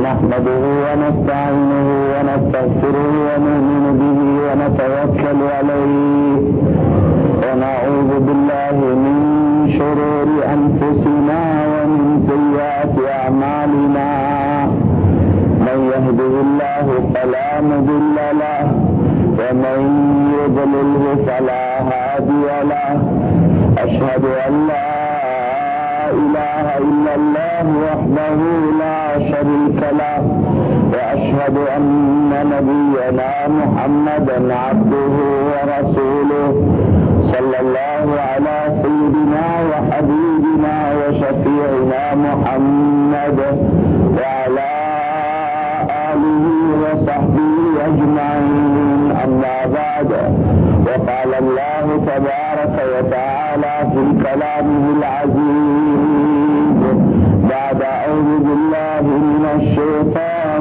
نحمده ونستعينه ونستغفره ونؤمن به ونتوكل عليه ونعوذ بالله من شرور أنفسنا ومن سيئات أعمالنا من يهده الله فلا مضل له ومن يضلله فلا هادي له أشهد أن لا إله إلا الله وحده لا شريك له وأشهد أن نبينا محمدا عبده ورسوله صلى الله على سيدنا وحبيبنا وشفيعنا محمد وعلى آله وصحبه أجمعين أما بعد وقال الله تبارك وتعالى في كلامه العزيز بعد أعوذ بالله من الشيطان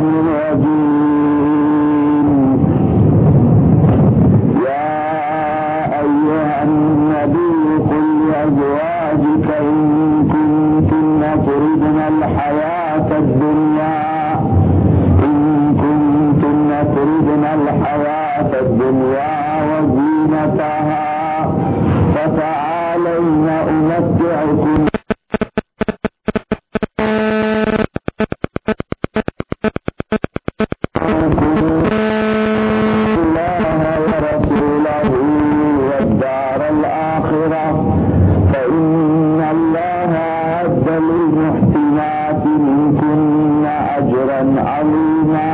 الرجيم يا أيها النبي قل لأزواجك إن كنتن تردن الحياة الدنيا إن كنتن تردن الحياة الدنيا وزينتها فتعالين أمتعكم الله ورسوله والدار الآخرة فإن الله أعد للمحسنات منكن أجرا عظيما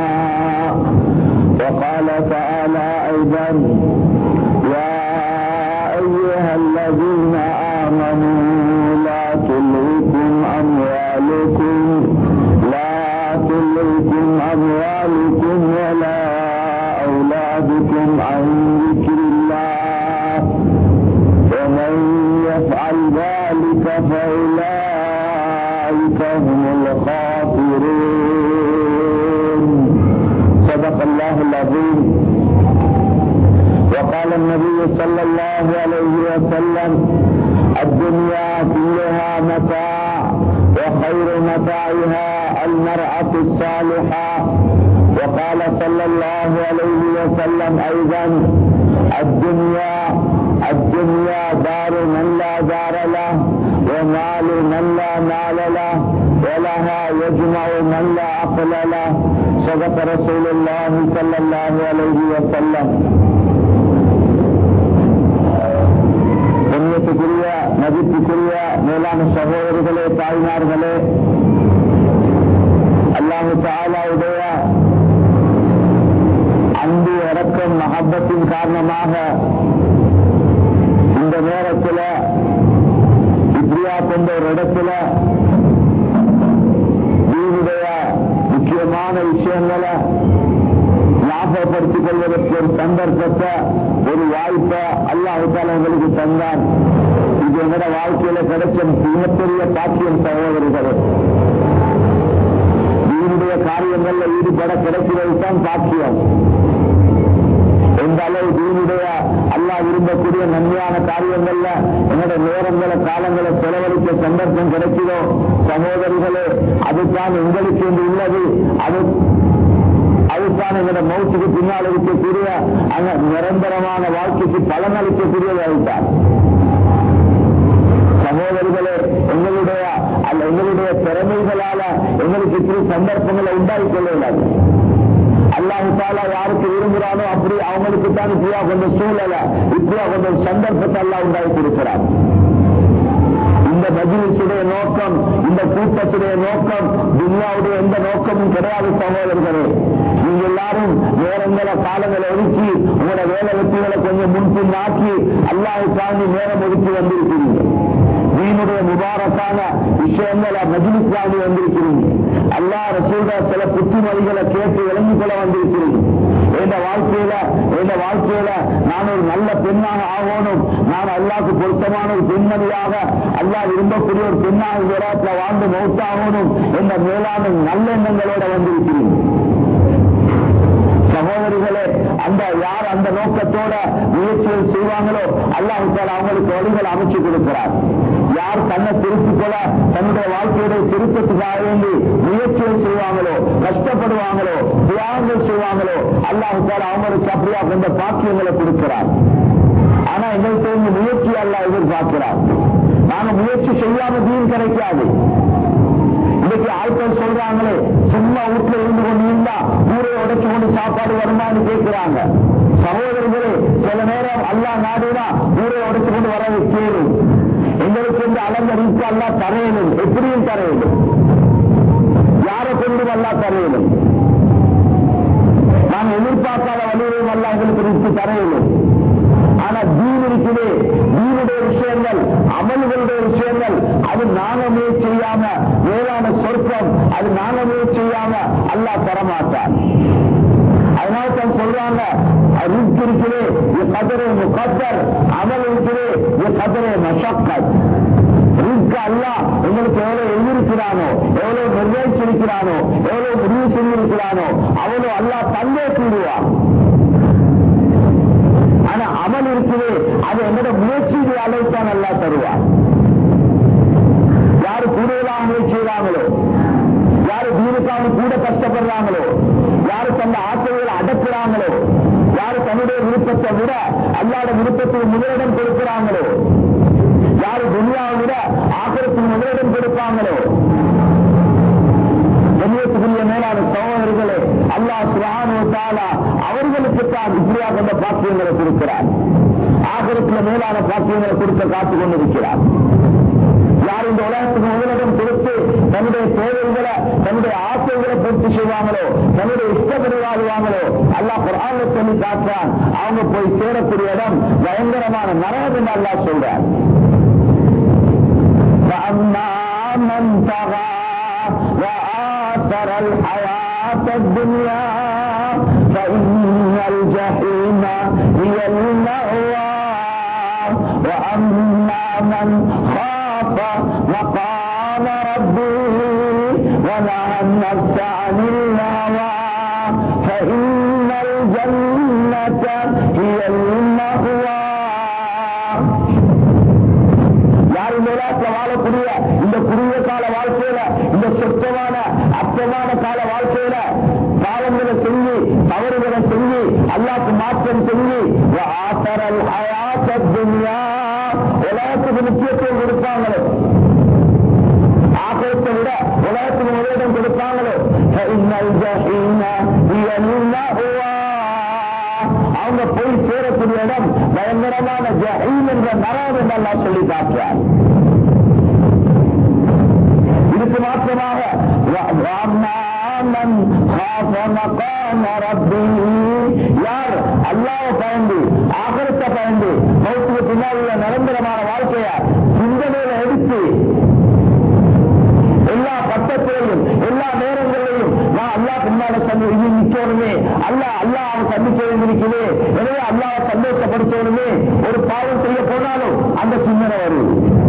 وقال تعالى أيضا يا أيها الذين آمنوا لا تلهكم أموالكم لا تلهكم أموالكم ولا أولادكم عن ذكر الله ومن يفعل ذلك فأولئك هم الخاسرون صدق الله العظيم وقال النبي صلى الله عليه وسلم الدنيا كلها متاع وخير متاعها المرأة الصالحة وقال صلى الله عليه وسلم أيضا الدنيا الدنيا دار من لا دار له ومال من لا مال له ولها يجمع من لا عقل له صدق رسول الله صلى الله عليه وسلم கண்ணியத்துக்குரிய மதிப்புக்குரிய மேலான சகோதரர்களே தாய்மார்களே அல்லாஹு தாலாவுடைய அன்பு இறக்கம் மகப்பத்தின் காரணமாக இந்த நேரத்தில் இப்படியா கொண்ட ஒரு இடத்துல தீனுடைய முக்கியமான விஷயங்களை ஞாபகப்படுத்திக் கொள்வதற்கு ஒரு சந்தர்ப்பத்தை ஒரு வாய்ப்பை அல்லாஹால எங்களுக்கு தந்தான் இது எங்களோட வாழ்க்கையில கிடைச்ச மிகப்பெரிய பாக்கியம் சகோதரர்களே தீனுடைய காரியங்கள்ல ஈடுபட கிடைக்கிறது தான் பாக்கியம் எந்த அளவு தீனுடைய அல்லா விரும்பக்கூடிய நன்மையான காரியங்கள்ல என்னோட நேரங்களை காலங்களை செலவழிக்க சந்தர்ப்பம் கிடைக்கிறோ சகோதரிகளே அதுதான் எங்களுக்கு என்று உள்ளது அது அதுதான் எங்களோட மௌத்துக்கு பின்னால் இருக்கக்கூடிய அந்த நிரந்தரமான வாழ்க்கைக்கு பலன் அளிக்கக்கூடியது அதுதான் சகோதரிகளே எங்களுடைய அல்ல எங்களுடைய திறமைகளால எங்களுக்கு இப்படி சந்தர்ப்பங்களை உண்டாகி கொள்ளக்கூடாது அல்லாஹு தாலா யாருக்கு விரும்புகிறானோ அப்படி அவங்களுக்கு தான் இப்படியா கொண்ட சூழலை இப்படியா கொண்ட சந்தர்ப்பத்தை எல்லாம் உண்டாகி கொடுக்கிறார் இந்த மஜிலிசுடைய நோக்கம் இந்த கூட்டத்துடைய நோக்கம் துன்யாவுடைய எந்த நோக்கமும் கிடையாது சகோதரர்களே நீங்க எல்லாரும் நேரங்களை காலங்களை ஒதுக்கி உங்களோட வேலை வெற்றிகளை கொஞ்சம் முன்பின் ஆக்கி அல்லாஹை தாண்டி நேரம் ஒதுக்கி வந்திருக்கிறீங்க தீனுடைய முபாரக்கான விஷயங்களை மஜிலிஸ் தாண்டி வந்திருக்கிறீங்க அல்லா ரசூல்டா சில புத்திமொழிகளை கேட்டு விளங்கிக் கொள்ள வந்திருக்கிறீங்க எந்த வாழ்க்கையில எந்த வாழ்க்கையில நான் ஒரு நல்ல பெண்ணாக ஆகணும் நான் அல்லாக்கு பொருத்தமான ஒரு பெண்மணியாக அல்லா விரும்பக்கூடிய ஒரு பெண்ணாக விராட்டில் வாழ்ந்து மௌத்தாகணும் என்ற மேலான நல்லெண்ணங்களோட வந்திருக்கிறீங்க சகோதரிகளே அந்த யார் அந்த நோக்கத்தோட முயற்சிகள் செய்வாங்களோ அல்லாஹ் அவங்களுக்கு வழிகள் அமைச்சு கொடுக்கிறார் யார் தன்னை திருத்திக் கொள்ள தன்னுடைய வாழ்க்கையுடைய திருத்தத்துக்காக வேண்டி முயற்சிகள் செய்வாங்களோ கஷ்டப்படுவாங்களோ தியாகங்கள் செய்வாங்களோ அல்லாஹு தாலா அவங்களுக்கு அப்படியா கொண்ட பாக்கியங்களை கொடுக்கிறார் ஆனா எங்களுக்கு வந்து முயற்சி அல்ல எதிர்பார்க்கிறார் நாங்க முயற்சி செய்யாம தீன் கிடைக்காது இன்னைக்கு ஆட்கள் சொல்றாங்களே சும்மா வீட்டுல இருந்து கொண்டு இருந்தா ஊரை உடைச்சு கொண்டு சாப்பாடு வருமானு கேட்கிறாங்க சகோதரர்களே சில நேரம் அல்லா நாடுனா ஊரை உடைச்சு கொண்டு வர கேளும் எங்களுக்கு இந்த அலங்கரிப்பு அல்லா தரையிலும் எப்படியும் தரையிலும் யாரை கொண்டும் அல்லா தரையிலும் நாம் எதிர்பார்க்காத வழியிலும் அல்லா எங்களுக்கு ரித்து தரையிலும் ஆனா தீன் இருக்குது தீனுடைய விஷயங்கள் அமல்களுடைய விஷயங்கள் அது நானமே செய்யாம வேளாண் சொர்க்கம் அது நானமே செய்யாம அல்லாஹ் தரமாட்டார் அதனால தான் சொல்றாங்க ரிஸ்க் இருக்குது கதரே முகத்தர் அமல் இருக்குது கதரே மஷக்கத் ரிஸ்க் அல்ல உங்களுக்கு எவ்வளவு எழுதியிருக்கிறானோ எவ்வளவு நிர்ணயிச்சிருக்கிறானோ எவ்வளவு முடிவு செஞ்சிருக்கிறானோ அவ்வளவு அல்லா தந்தே கூடுவான் ஆனா அமல் இருக்குது அது என்னோட முயற்சியை அளவுதான் நல்லா தருவார் யாரு கூடுதலாக முயற்சி செய்றாங்களோ யாரு தீனுக்காக கூட கஷ்டப்படுறாங்களோ யாரு தந்த ஆசைகளை அடக்குறாங்களோ யாரு தன்னுடைய விருப்பத்தை விட அல்லாத விருப்பத்துக்கு முதலிடம் கொடுக்கிறாங்களோ யாரு துனியாவை விட ஆக்கிரத்துக்கு முதலிடம் கொடுப்பாங்களோ கண்ணியத்துக்குரிய மேலான சகோதரர்களே அல்லாஹ் சுரானு தாலா அவர்களுக்கு தான் இப்படியா கொண்ட பாக்கியங்களை கொடுக்கிறார் ஆகரத்துல மேலான பாக்கியங்களை கொடுக்க காத்துக் கொண்டிருக்கிறார் யார் இந்த உலகத்துக்கு முதலிடம் கொடுத்து தன்னுடைய தேவைகளை தன்னுடைய ஆசைகளை பூர்த்தி செய்வாங்களோ தன்னுடைய இஷ்டப்படி வாழ்வாங்களோ அல்லாஹ் குரான்ல சொல்லி காட்டுறான் அவங்க போய் சேரக்கூடிய இடம் பயங்கரமான நரகம் என்று அல்லாஹ் சொல்றார் فأما من طغى وآثر الحياة الدنيا فإن الجحيم هي المأوى وأما من خاف مقام ربه ونهى النفس عن الهوى فإن الجنة هي المأوى யார் இந்த உலகத்துல வாழக்கூடிய இந்த குறுகிய கால வாழ்க்கையில இந்த சொத்தமான அற்பமான கால வாழ்க்கையில பாவங்களை செஞ்சு தவறுகளை செஞ்சு அல்லாக்கு மாற்றம் செஞ்சு ஆசரல் ஹயாத்த துன்யா உலகத்துக்கு முக்கியத்துவம் கொடுப்பாங்களோ ஆகத்தை விட உலகத்துக்கு முதலிடம் கொடுப்பாங்களோ இன்னல் ஜஹீம ஹிய லில்லஹுவா. அவங்க போய் சேரக்கூடிய இடம் பயங்கரமான ஜஹீம் என்ற நரகம் என்று அல்லாஹ் சொல்லி காட்டுறார் இதுக்கு மாற்றமாக வ- வஅம்மா மன் خَافَ مَقَامَ رَبِّهِ யார் அல்லாஹ்வை பயந்து ஆகரத்தை பயந்து மௌத்துக்கு பின்னால் உள்ள நிரந்தரமான வாழ்க்கைய சிந்தனையில எடுத்து எல்லா பட்டத்திலையும் எல்லா நேரங்களிலையும் நான் அல்லாஹ் பின்னால சந்தி இது நிக்கணுமே அல்லாஹ் அல்லாஹ் அவன் சந்திக்க வேண்டியிருக்குது எனவே அல்லாஹ் சந்தோஷப்படுத்தணுமே ஒரு பாவம் செய்ய போனாலும் அந்த சிந்தனை வருது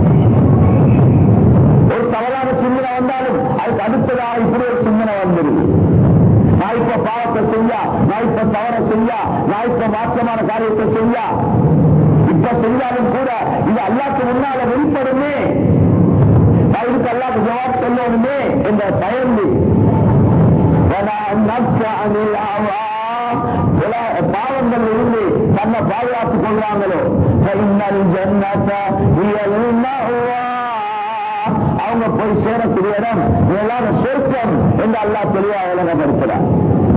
ஒரு தவறான சிந்தனை வந்தாலும் அதுக்கு அடுத்ததாக இப்படி ஒரு சிந்தனை வந்துருது நான் இப்ப பாவத்தை செஞ்சா நான் இப்ப தவற செஞ்சா நான் இப்ப மாற்றமான காரியத்தை செஞ்சா இப்ப செஞ்சாலும் கூட இது அல்லாக்கு முன்னால வெளிப்படுமே நான் இதுக்கு அல்லாக்கு ஜவாப் சொல்லணுமே என்ற பயந்து وَلَا نَفْسَ عَنِ الْهَوَى. உல- பாவங்கள் இருந்து தன்னை பாதுகாத்துக் கொள்றாங்களோ فَإِنَّ الْجَنَّةَ هِيَ الْمَأْوَى. அவங்க போய் சேரக்கூடிய இடம் எல்லாரும் சொர்க்கம் என்று அல்லாஹ் தெளிவாக விளங்கப்படுத்துறார்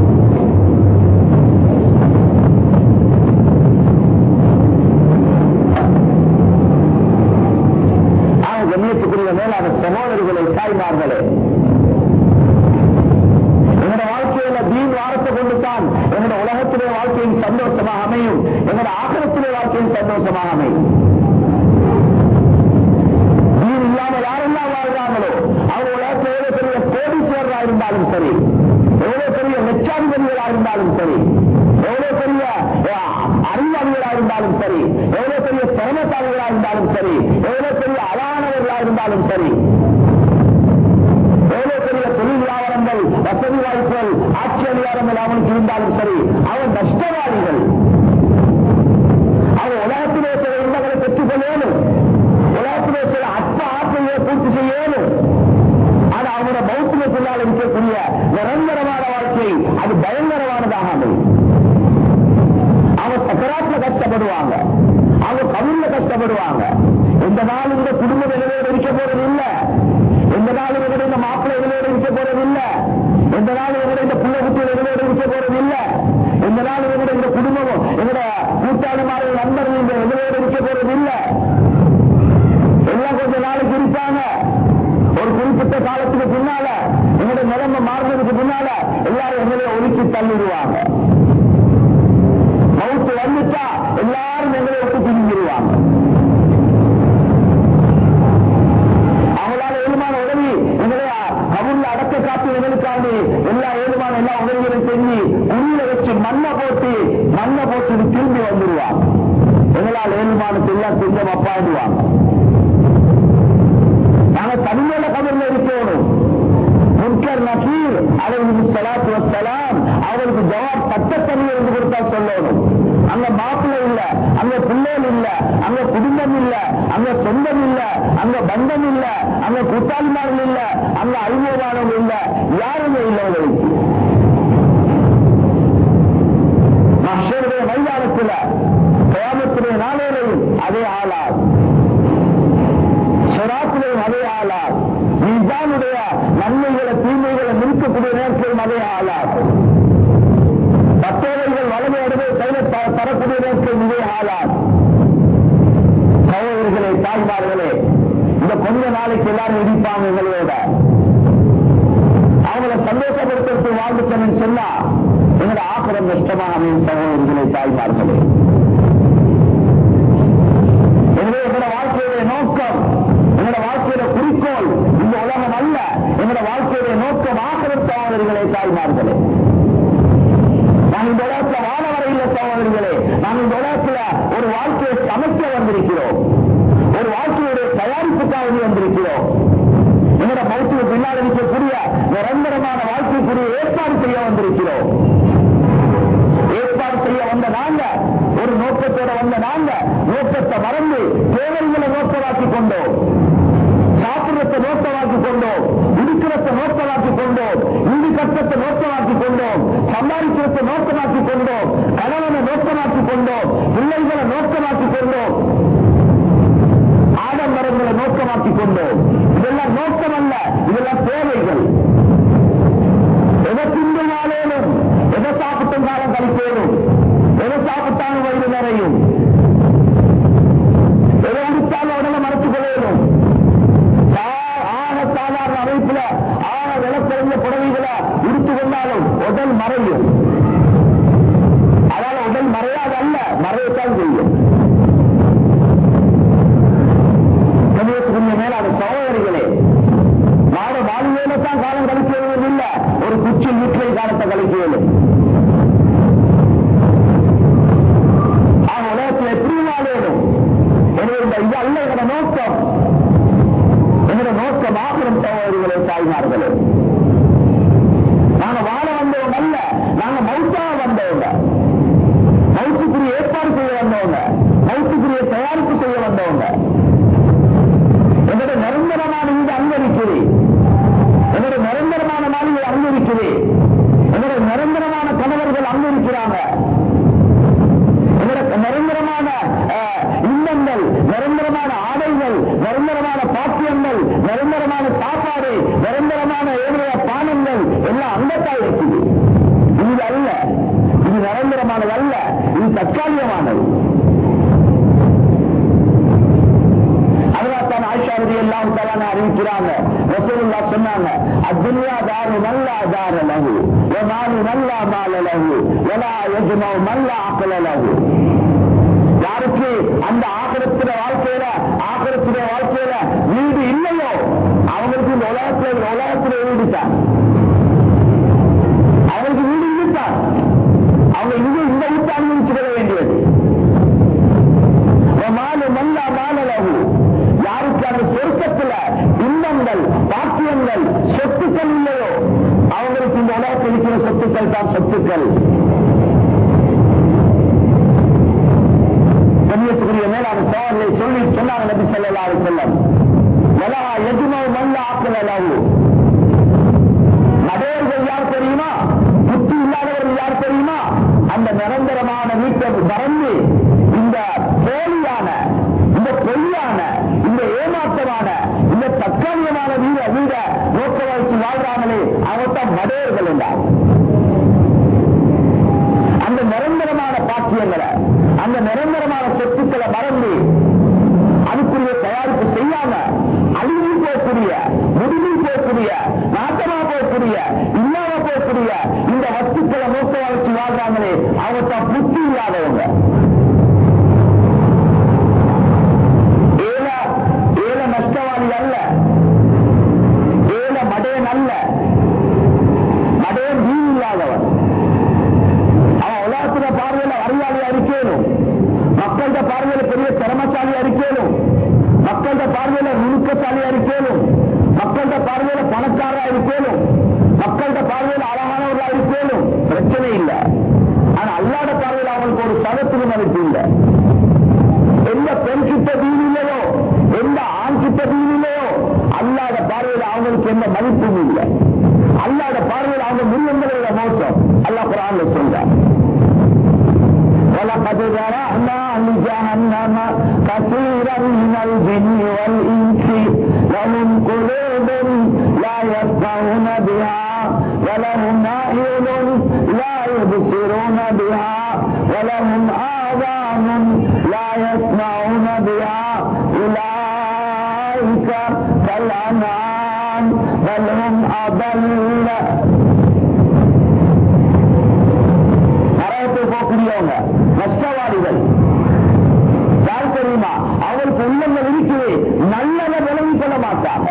ஆக கண்ணியத்துக்குரிய மேலான சகோதரிகளை தாய்மார்களே எங்களோட வாழ்க்கையில தீன் வாரத்தை கொண்டு தான் எங்களோட உலகத்திலே வாழ்க்கையின் சந்தோஷமாக அமையும் எங்களோட ஆக்கிரத்திலே வாழ்க்கையின் சந்தோஷமாக அமையும் தீன் இல்லாம யாரெல்லாம் வாழ்றாங்களோ அவங்க உலகத்தில் எவ்வளவு பெரிய கோடீஸ்வரராக இருந்தாலும் சரி எவ்வளவு பெரிய லட்சாதிபதிகளாக இருந்தாலும் சரி எவ்வளவு பெரிய அஹ், அறிவாளிகளாக இருந்தாலும் சரி எவ்வளவு பெரிய திறமசாலிகளாக இருந்தாலும் சரி எவ்வளவு பெரிய அழகானவர்களாக இருந்தாலும் சரி எவ்வளவு பெரிய தொழில் வியாபாரங்கள் வசதி வாய்ப்புகள் ஆட்சி அதிகாரங்கள் அவனுக்கு இருந்தாலும் சரி அவன் நஷ்டவாதிகள் அவன் உலகத்திலே சில இன்பங்களை பெற்றுக் கொள்ளணும் உலகத்திலே சில அற்ப ஆசையை பூர்த்தி செய்யணும் ஆனா அவனோட பௌத்தியத்தினால் இருக்கக்கூடிய நிரந்தரமான முன்னால எல்லாரும் எங்களை ஒதுக்கி தள்ளிடுவாங்க மவுத்து வந்துட்டா எல்லாரும் எங்களை விட்டு திரும்பிடுவாங்க அவங்களால ஏழுமான உதவி எங்களை கபூர்ல அடக்க காத்து எங்களுக்காண்டி எல்லா ஏழுமான எல்லா உதவிகளையும் செஞ்சு உள்ள வச்சு மண்ணை போட்டு மண்ணை போட்டு திரும்பி வந்துடுவாங்க எங்களால் ஏழுமானத்தை எல்லாம் கொஞ்சம் அப்பாடுவாங்க நாங்க தனிமையில கபர்ல இருக்கணும் முன்கர் நகீர் அலைஹி ஸலாத்து வஸ்ஸலாம் அவருக்கு ஜவாப் பட்ட தண்ணி இருந்து கொடுத்தா சொல்லணும் அங்க மாப்பிள்ளை இல்ல அங்க பிள்ளைகள் இல்ல அங்க குடும்பம் இல்ல அங்க சொந்தம் இல்ல அங்க பந்தம் இல்ல அங்க கூட்டாளிமார்கள் இல்ல அங்க அறிமுகமானவங்க இல்ல யாருமே இல்லை உங்களுக்கு மஷருடைய மைதானத்தில் கயாமத்துடைய நாளேறையும் அதே ஆளார் சிராத்திலையும் அதே ஆளார் மீசானுடைய நன்மைகளை தீமைகளை நிற்கக்கூடிய நேரத்திலும் அதே ஆளார் பத்தோதைகள் வளமை அடைவை கையில த- தரக்கூடிய நேரத்தில் இதே ஆளார் சகோதரர்களே தாய்மார்களே இந்த கொஞ்ச நாளைக்கு எல்லாரும் இடிப்பாங்க எங்களோட அவங்கள சந்தோஷப்படுத்துறதுக்கு வாழ்ந்துட்டேன்னு சொன்னா எங்களோட ஆக்கிரம் நஷ்டமாக அமையும் சகோதரர்களே தாய்மார்களே எனவே எங்களோட வாழ்க்கையுடைய நோக்கம் எங்களோட வாழ்க்கையோட குறிக்கோள் இந்த உலகம் அல்ல எங்களோட வாழ்க்கையுடைய நோக்கம் ஆக்கிரம் சகோதரிகளே தாய்மார்களே நான் இந்த உலகத்துல வாழ வரையில சகோதரிகளே நான் இந்த உலகத்துல ஒரு வாழ்க்கையை சமைக்க வந்திருக்கிறோம் ஒரு வாழ்க்கையுடைய தயாரிப்புக்காக வேண்டி வந்திருக்கிறோம் எங்களோட மௌத்துக்கு பின்னால் இருக்கக்கூடிய நிரந்தரமான வாழ்க்கைக்குரிய ஏற்பாடு செய்ய வந்திருக்கிறோம் ஏற்பாடு செய்ய வந்த நாங்க ஒரு நோக்கத்தோட வந்த நாங்க நோக்கத்தை மறந்து தேவைகளை நோக்கமாக்கி கொண்டோம் சாப்பிடுறத நோக்கமாக்கி கொண்டோம் இருக்கிறத நோக்கமாக்கி கொண்டோம் இந்தி கட்டத்தை நோக்கமாக்கி கொண்டோம் சம்பாதிக்கிறத நோக்கமாக்கி கொண்டோம் கணவனை நோக்கமாக்கி கொண்டோம் பிள்ளைகளை நோக்கமாக்கி கொண்டோம் ஆடம்பரங்களை நோக்கமாக்கி கொண்டோம் இதெல்லாம் நோக்கம் அல்ல இதெல்லாம் தேவைகள் எதை திண்டுனாலேனும் எதை சாப்பிட்டும் காலம் கழிக்கணும் எதை சாப்பிட்டாலும் வயிறு நிறையும் எதை உடுத்தாலும் உடலை மறைத்துக் கொள்ளணும் சா- ஆக சாதாரண அமைப்புல ஆக விளக்குறைந்த புடவைகளை உடுத்து கொண்டாலும் உடல் மறையும் அதனால உடல் மறையாது அல்ல மறையத்தான் செய்யும் கணியத்துக்குரிய மேலான சகோதரிகளே நாட வாழ்வேல தான் காலம் கழிக்கிறது இல்ல ஒரு குச்சில் வீட்டிலே காலத்தை கழிக்கிறது ஆக உலகத்தில் எப்படி வாழணும் எனவே இந்த இது அல்ல எங்களோட நோக்கம் எங்களோட நோக்கம் ஆகிரம் சகோதரிகளே தாய்மார்களே நாங்க வாழ வந்தவங்க அல்ல நாங்க மௌத்தாக வந்தவங்க மௌத்துக்குரிய ஏற்பாடு செய்ய வந்தவங்க மௌத்துக்குரிய தயாரிப்பு செய்ய வந்தவங்க என்னோட நிரந்தரமான வீடு அங்க இருக்குது என்னோட நிரந்தரமான மாளிகை அங்க இருக்குது என்னோட நிரந்தரமான கணவர்கள் அங்க இருக்கிறாங்க என்னோட நிரந்தரமான அஹ், இன்பங்கள் நிரந்தரமான ஆடைகள் நிரந்தரமான பாக்கியங்கள் நிரந்தரமான சாப்பாடு நிரந்தரமான ஏழைய பானங்கள் எல்லாம் அங்கத்தான் இருக்குது இது அல்ல இது நிரந்தரமானது அல்ல இது தற்காலிகமானது அதனால்தான் ஆயிஷா ரதி எல்லாம் தலான அறிவிக்கிறாங்க ரசூலுல்லா சொன்னாங்க அத்துன்யா தாரு நல்லா தார லகு நாலு நல்லா மால லகு ஒலா எஜ்மௌ நல்ல ஆக்கல லகு யாருக்கு அந்த ஆகரத்தின வாழ்க்கையில ஆகரத்தின வாழ்க்கையில வீடு இல்லையோ அவங்களுக்கு இந்த உலகத்துல இந்த உலகத்துல வீடு தான் அவங்களுக்கு வீடு இல்லைத்தான் அவங்க இங்க இந்த வீட்டை அனுபவிச்சுக்கிற வேண்டியது மாலு மல்லா மாலலகு யாருக்கு அந்த சொர்க்கத்துல இன்பங்கள் பாக்கியங்கள் சொத்துக்கள் இல்லையோ அவங்களுக்கு இந்த உலகத்தில் இருக்கிற சொத்துக்கள் தான் சொத்துக்கள் கண்ணியத்துக்குரிய மேலான சோழர்களை சொல்லி சொன்னாங்க நபி ஸல்லல்லாஹு அலைஹி வஸல்லம் வலா யஜ்மௌ மல்லா ஆக்கல லஹு நடையர்கள் யார் தெரியுமா புத்தி இல்லாதவர்கள் யார் தெரியுமா அந்த நிரந்தரமான வீட்டை மறந்து இந்த போலியான இந்த பொய்யான இந்த ஏமாற்றமான இந்த தற்காலிகமான வீட வீட நோக்க வச்சு வாழ்றாங்களே அவர்தான் மடையர்கள் என்றார் அந்த நிரந்தரமான பாக்கியங்களை அந்த நிரந்தரமான சொத்துக்களை மறந்து அதுக்குரிய தயாரிப்பு செய்யாம அழிவில் போகக்கூடிய முடிவில் போகக்கூடிய அல்லாத பார்வையில் அவங்களுக்கு எந்த மதிப்பும் இல்லை அல்லாத பார்வையில் அவங்க மிருகங்களோட மோசம் அல்லாஹ் குரான்ல சொல்றார் ولقد ذرأنا لجهنم كثيرا من الجن والإنس لهم قلوب لا يفقهون بها ولهم أعين لا يبصرون بها ولهم آذان لا يسمعون بها أولئك كالأنعام بل هم أضل நரகத்தை போகக்கூடியவங்க நஷ்டவாதிகள் யார் தெரியுமா அவருக்கு உள்ளங்கள் இருக்குது நல்லதை விளங்கிக் கொள்ள மாட்டாங்க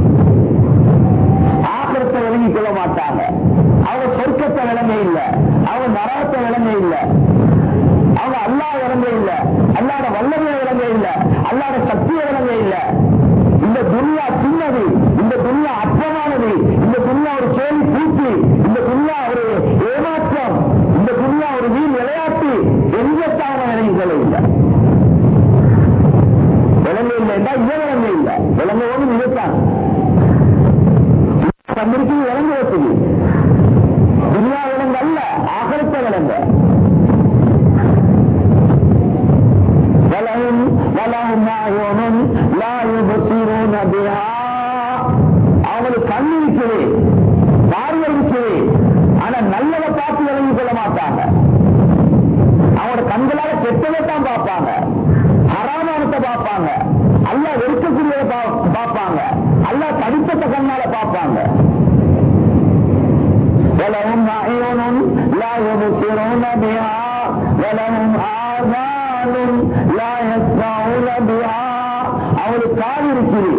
ஆக்கிரத்தை விளங்கிக் கொள்ள மாட்டாங்க அவங்க சொர்க்கத்தை விளங்க இல்லை அவங்க நரகத்தை விளங்க இல்லை அவங்க அல்லா விளங்க இல்லை அல்லாத வல்லமையை விளங்க இல்லை அல்லாத சக்தியை விளங்க இல்லை இந்த துனியா சின்னது இந்த துனியா அற்பமானது இந்த துனியா ஒரு கேள்வி பூச்சி இந்த துனியா ஒரு ஏமாற்றம் இந்த துனியா ஒரு வீண் விளையாட்டு எங்கத்தான் விளங்கிக் கொள்ள இல்லை விளங்க இல்லை என்றால் இதை விளங்க இல்லை விளங்குவோம் இதுதான் தந்திருக்கு விளங்க வசதி துனியா விலங்கு அல்ல ஆகரத்த விலங்க ولهم ولهم أعين لا يبصرون بها அவங்களுக்கு கண் இருக்குது பார்வை இருக்குது ஆனா நல்லதை பார்த்து விளங்கிக் கொள்ள மாட்டாங்க அவங்களோட கண்களால கெட்டதை தான் பார்ப்பாங்க ஹராமானத்தை பார்ப்பாங்க அல்ல வெறுக்கக்கூடியதை பா- பார்ப்பாங்க அல்ல தடிச்சத்தை கண்ணால பார்ப்பாங்க ولهم أعين لا يبصرون بها ولهم آذان لا يسمعون بها அவங்களுக்கு காது இருக்குது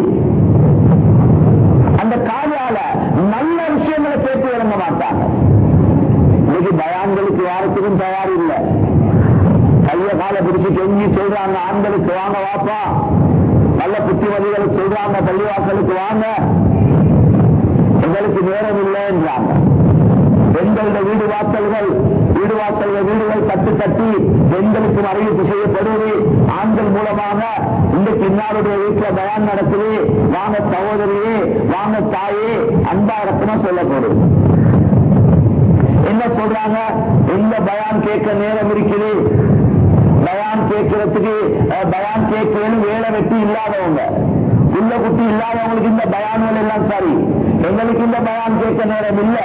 அந்த காதால நல்ல விஷயங்களை கேட்டு விளங்க மாட்டாங்க இன்னைக்கு பயான்களுக்கு யாருக்கும் தயார் இல்லை கைய கால பிடிச்சு கெஞ்சி சொல்றாங்க ஆண்களுக்கு வாங்க வாப்பா நல்ல புத்திமதிகளுக்கு சொல்றாங்க பள்ளிவாசலுக்கு வாங்க எங்களுக்கு நேரம் இல்லைன்றாங்க பெண்களோட வீடு வாசல்கள் வீடு வாசல்கள் வீடுகள் கட்டு கட்டி பெண்களுக்கு அறிவிப்பு செய்யப்படுவது ஆண்கள் மூலமாக இன்றைக்கு இன்னாருடைய வீட்டுல பயான் நடக்குது வாங்க சகோதரியே வாங்க தாயே அன்பா இருக்கணும் சொல்லப்படுது என்ன சொல்றாங்க எந்த பயான் கேட்க நேரம் இருக்குது பயான் கேட்கறதுக்கு அஹ், பயான் கேட்கணும் வேலை வெட்டி இல்லாதவங்க உள்ள குட்டி இல்லாதவங்களுக்கு இந்த பயான்கள் எல்லாம் சரி எங்களுக்கு இந்த பயான் கேட்க நேரம் இல்லை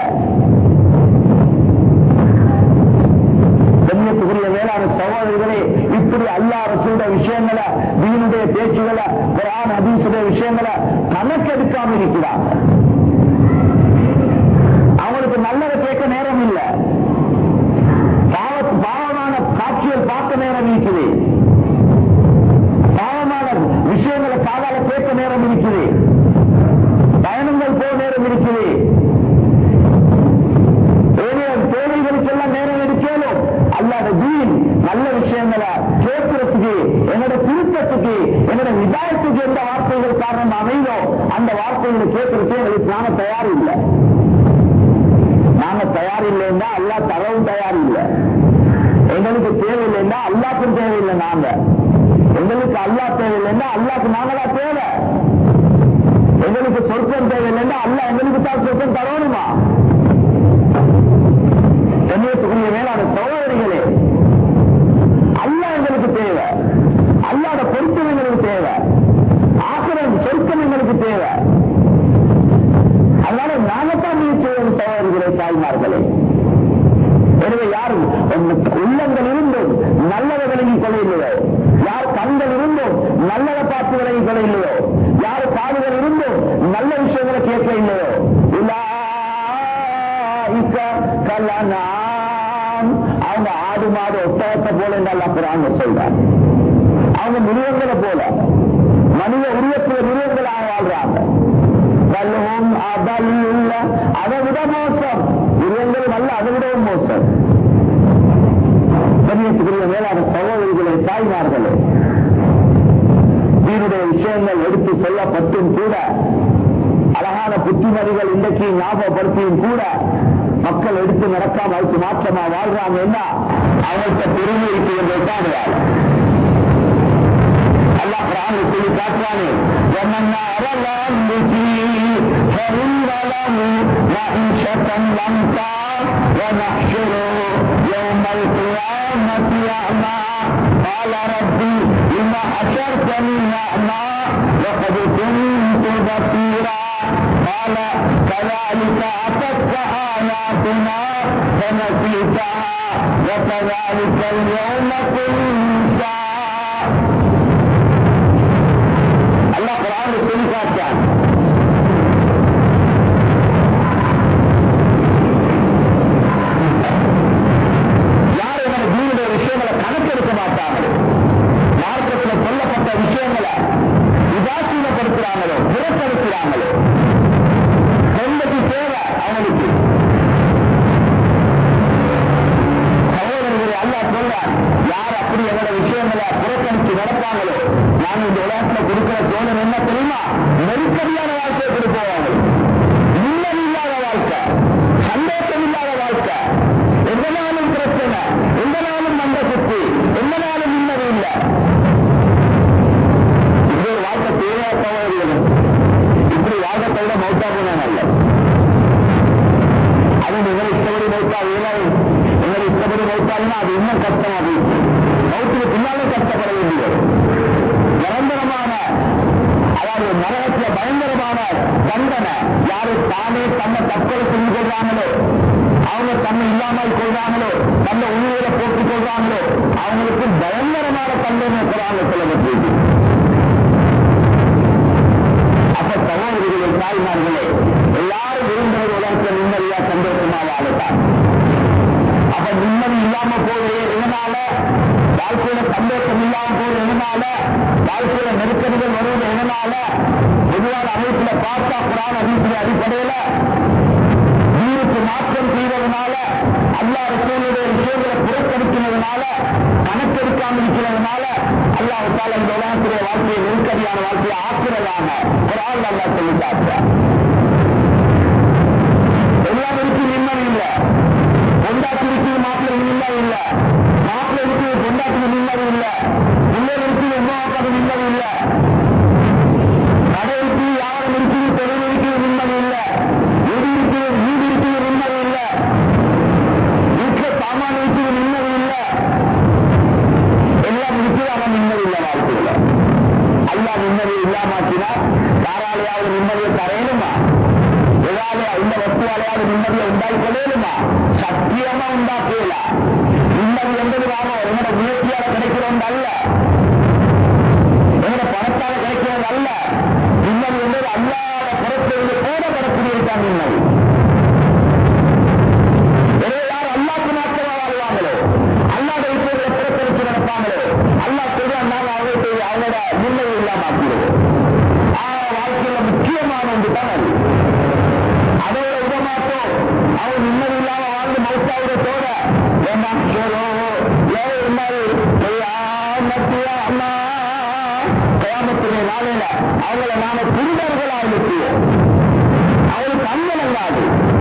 கண்ணியத்துக்குரிய வேளாண் சகோதரிகளே இப்படி அல்லா ரசூட விஷயங்களை வீணுடைய பேச்சுகளை குரான் ஹதீஸுடைய விஷயங்களை கணக்கெடுக்காம இருக்கிறாங்க அவங்களுக்கு நல்லதை கேட்க நேரம் இல்லை பாவ பாவமான காட்சிகள் பார்க்க நேரம் இருக்குது பாவமான விஷயங்களை காதால கேட்க நேரம் இருக்குது பயணங்கள் போக நேரம் இருக்குது ஏனைய தேவைகளுக்கெல்லாம் நேரம் எடுக்கலும் அல்லாத தீன் நல்ல விஷயங்களை கேட்கறதுக்கு என்னோட திருத்தத்துக்கு என்னோட விதாயத்துக்கு எந்த வார்த்தைகள் காரணம் அமைதோ அந்த வார்த்தைகளை கேட்கறதுக்கு எங்களுக்கு நாம தயார் இல்லை நாம தயார் இல்லைன்னா அல்லா தரவும் தயார் இல்லை எங்களுக்கு தேவையில்லைன்னா அல்லாக்கும் தேவையில்லை நாங்க எங்களுக்கு அல்லா தேவையில்லைன்னா அல்லாக்கு நாங்களா தேவை எங்களுக்கு சொர்க்கம் தேவையில்லைன்னா அல்லா எங்களுக்கு தான் சொர்க்கம் தரணுமா கண்ணியத்துக்குரிய மேலான சகோதரிகளே அல்லா எங்களுக்கு தேவை அல்லாத பொருத்தம் எங்களுக்கு தேவை ஆசிரம் சொர்க்கம் எங்களுக்கு தேவை அதனால நாமத்தான் முயற்சி செய்யும் சகோதரிகளே தாய்மார்களே எனவே யார் உள்ளங்கள் இருந்தும் நல்லதை விளங்கிக் கொள்ளவில்லையோ யார் கண்கள் இருந்தும் நல்லதை பார்த்து விளங்கிக் கொள்ளவில்லையோ யார் காதுகள் இருந்தும் நல்ல விஷயங்களை கேட்க இல்லையோ உலாயிக்க கலனாம் அவங்க ஆடு மாடு ஒட்டகத்தை போல என்று குரான் சொல்றாங்க அவங்க மிருகங்களை போல மனித உருவத்தில் மிருகங்களாக வாழ்றாங்க வல்லும் அதல்ல அதை விட மோசம் மிருகங்கள் நல்ல அதை விடவும் மோசம் கண்ணியத்துக்குரிய மேலான சகோதரிகளே தாய்மார்களே தீனுடைய விஷயங்கள் எடுத்து சொல்லப்பட்டும் கூட அழகான புத்திமதிகள் இன்றைக்கு ஞாபகப்படுத்தியும் கூட மக்கள் எடுத்து நடக்காம அதுக்கு மாற்றமா வாழ்றாங்க என்ன அவங்கள்ட்ட பெருமை இருக்கு என்பதுதான் அல்லாஹ் குரான் சொல்லி காட்டுறானே ومن أراد عن ذكري فإن له معيشة ضنكا ونحشره يوم القيامة أعمى قال ربي لما حشرتني أعمى وقد كنت بصيرا قال كذلك أتتك آياتنا فنسيتها وكذلك اليوم تنسى الله قرآن சொல்லி காட்டான் யார் எங்களை தீனுடைய விஷயங்களை கணக்கெடுக்க மாட்டாங்களோ மார்க்கத்தில் சொல்லப்பட்ட விஷயங்களை உதாசீனப்படுத்துறாங்களோ புறக்கணிக்கிறாங்களோ கொண்டது தேவை அவனுக்கு சகோதரர்களை அல்லா சொல்றான் யார் அப்படி எங்களோட விஷயங்களை புறக்கணித்து நடப்பாங்களோ நான் இந்த உலகத்துல கொடுக்கிற சோழன் என்ன தெரியுமா நெருக்கடியான வாழ்க்கையை கொடுப்போம் அவங்களுக்கு நிம்மதி இல்லாத வாழ்க்கை சந்தோஷம் இல்லாத வாழ்க்கை எந்த நாளும் பிரச்சனை எந்த நாளும் மந்த சுத்தி எந்த நாளும் நிம்மதி இல்லை இப்படி ஒரு வாழ்க்கை தேவையா சகோதரிகளும் இப்படி வாழ்க்கை விட மௌத்தா போனா நல்ல அது നിങ്ങൾ ഇഷ്ടപടി മൗത്താൽ നിങ്ങൾ ഇഷ്ടപടി മൗത്താലിனா அது இன்னும் கஷ்டமா போயிடுச்சு மௌத்துக்கு பின்னாலே கஷ்டப்பட வேண்டி வரும் நிரந்தரமான அதாவது நரகத்துல பயங்கரமான தண்டனை யாரு தானே தன்னை தற்கொலை செஞ்சு கொள்றாங்களோ அவங்க தன்னை இல்லாமல் கொள்றாங்களோ தன்னை உயிரை போட்டுக் கொள்றாங்களோ அவங்களுக்கு பயங்கரமான தண்டனை குராங்க சொல்லப்பட்டிருக்கு அப்ப சகோதரிகளே தாய்மார்களே எல்லாரும் விரும்புகிற உலகத்தில் நிம்மதியா சந்தோஷமா வாழத்தான் அப்ப நிம்மதி இல்லாம போகுது எதனால வாழ்க்கையில சந்தோஷம் இல்லாம போகுது எதனால வாழ்க்கையில நெருக்கடிகள் வருவது எதனால பொதுவான அமைப்புல பார்த்தா குரான் அதிசய அடிப்படையில வீருக்கு மாற்றம் செய்வதனால அல்லா ரசூலுடைய விஷயங்களை புறக்கணிக்கிறதுனால கணக்கெடுக்காம இருக்கிறதுனால அல்லாஹால இந்த உலகத்துடைய வாழ்க்கையை நெருக்கடியான வாழ்க்கையை ஆக்குறதாக ஒரு ஆள் அல்லா சொல்லி காட்டுறார் எல்லாம் இருக்கு நிம்மதி இல்லை பொண்டாட்டி இருக்குது மாப்பிள்ளை நிம்மதி இல்லை மாப்பிள்ளை இருக்குது பொண்டாட்டி நிம்மதி இல்லை பிள்ளை இருக்குது உமாவுக்கு நிம்மதி இல்லை கடை இருக்கு யாரும் இருக்குது தொழில் இருக்குது நிம்மதி இல்லை வீடு இருக்குது வீடு இருக்குது நிம்மதி இல்லை வீட்டுல சாமான் இருக்குது நிம்மதி இல்லை எல்லாம் இருக்குது அவன் நிம்மதி இல்லை வாழ்க்கையில அல்லா நிம்மதி இல்லாமாக்கினா யாராலையாவது நிம்மதியை தரையணுமா ஏதாவது இந்த வஸ்துவாலையாவது நிம்மதியை உண்டாக்கி கொள்ளணுமா சத்தியமா உண்டாக்கல நிம்மதி என்பது நாம என்னோட முயற்சியால கிடைக்கிறோம் அல்ல என்னோட பணத்தால கிடைக்கிறது அல்ல நிம்மதி என்பது அல்லாத புறத்திலிருந்து கூட வரக்கூடியதுதான் நிம்மதி எனவே யார் அல்லாக்கு மாத்திரமா வாழ்வாங்களோ அல்லாத விஷயங்களை புறக்கணித்து நடப்பாங்களோ அல்லா சொல்றான் நாங்க அவங்களுக்கு அவங்களோட நிம்மதி இல்லாம ஆக்கிடுவோம் ஆஹ் வாழ்க்கையில முக்கியமான ஒன்று தான் அது அதோட விட மாட்டோம் அவன் நிம்மதி இல்லாம வாழ்ந்து மௌத்தாவிடத்தோட என்ன கயாமத்துடைய நாளையில அவங்கள நாம குருடர்களா எழுப்புவோம் அவளுக்கு அண்ணலங்காது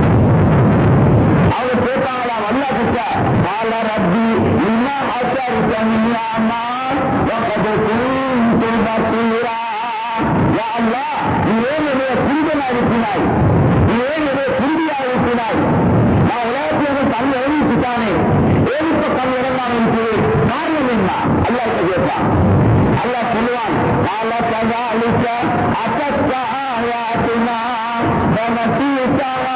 அவங்க கேட்பாங்களா அல்லா கிட்ட قال ربي لما أتركني أعمى وقد كنت بصيرا يا الله நீ ஏன் என்னைய குருடனா இருக்கிறாய் நீ ஏன் என்னைய குருடியா இருக்கிறாய் நான் உலகத்தில் கண் இறங்கிச்சுட்டானே ஏன் இப்ப கண் இறங்காம இருக்குது காரணம் என்ன அல்லா கிட்ட கேட்பான் அல்லாஹ் சொல்லுவான் قال كذلك أتتك آياتنا فنسيتها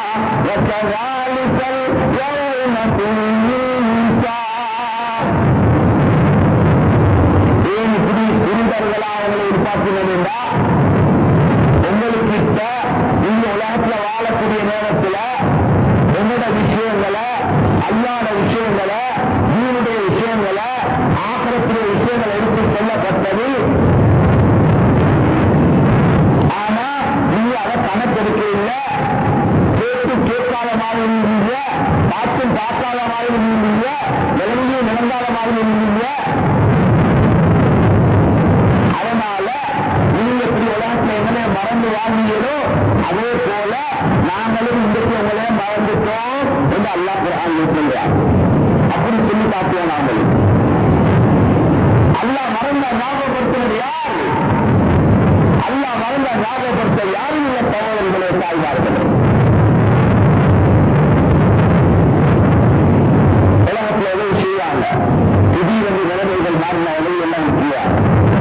وكذلك اليوم تنسى ஏன் இப்படி குருடர்களா அவங்களை எதிர்பார்க்கிறீங்களா உங்களுக்கிட்ட இந்த உலகத்துல வாழக்கூடிய நேரத்துல என்னோட விஷயங்களை அல்லாத விஷயங்களை வீணுடைய விஷயங்களை ஆக்கிரத்துடைய விஷயங்களை எடுத்து சொல்லப்பட்டது ஆனா நீங்க அதை கணக்கெடுக்க இல்லை கேட்டு கேட்காத மாதிரி இருந்தீங்க பார்த்தும் பார்க்காத மாதிரி இருந்தீங்க விளங்கியும் விளங்காத மாதிரி இருந்தீங்க அதனால நீங்க இப்படி உலகத்துல எங்களை மறந்து வாழ்ந்தீங்களோ அதே போல நாங்களும் இன்றைக்கு உங்களே மறந்துட்டோம் என்று அல்லாஹ் குரான் சொல்றார் அப்படி சொல்லி காட்டுவோம் நாங்கள் அல்லாஹ் மறந்த ஞாபகப்படுத்துவது யார் யாரு அல்லா மறந்த ஞாபகப்படுத்த யாரும் இல்லை சகோதரர்களே தாய்மார்களே உலகத்தில் எதுவும் செய்வாங்க திடீரென்று நிலைமைகள் மாறின உதவி எல்லாம் முக்கியம்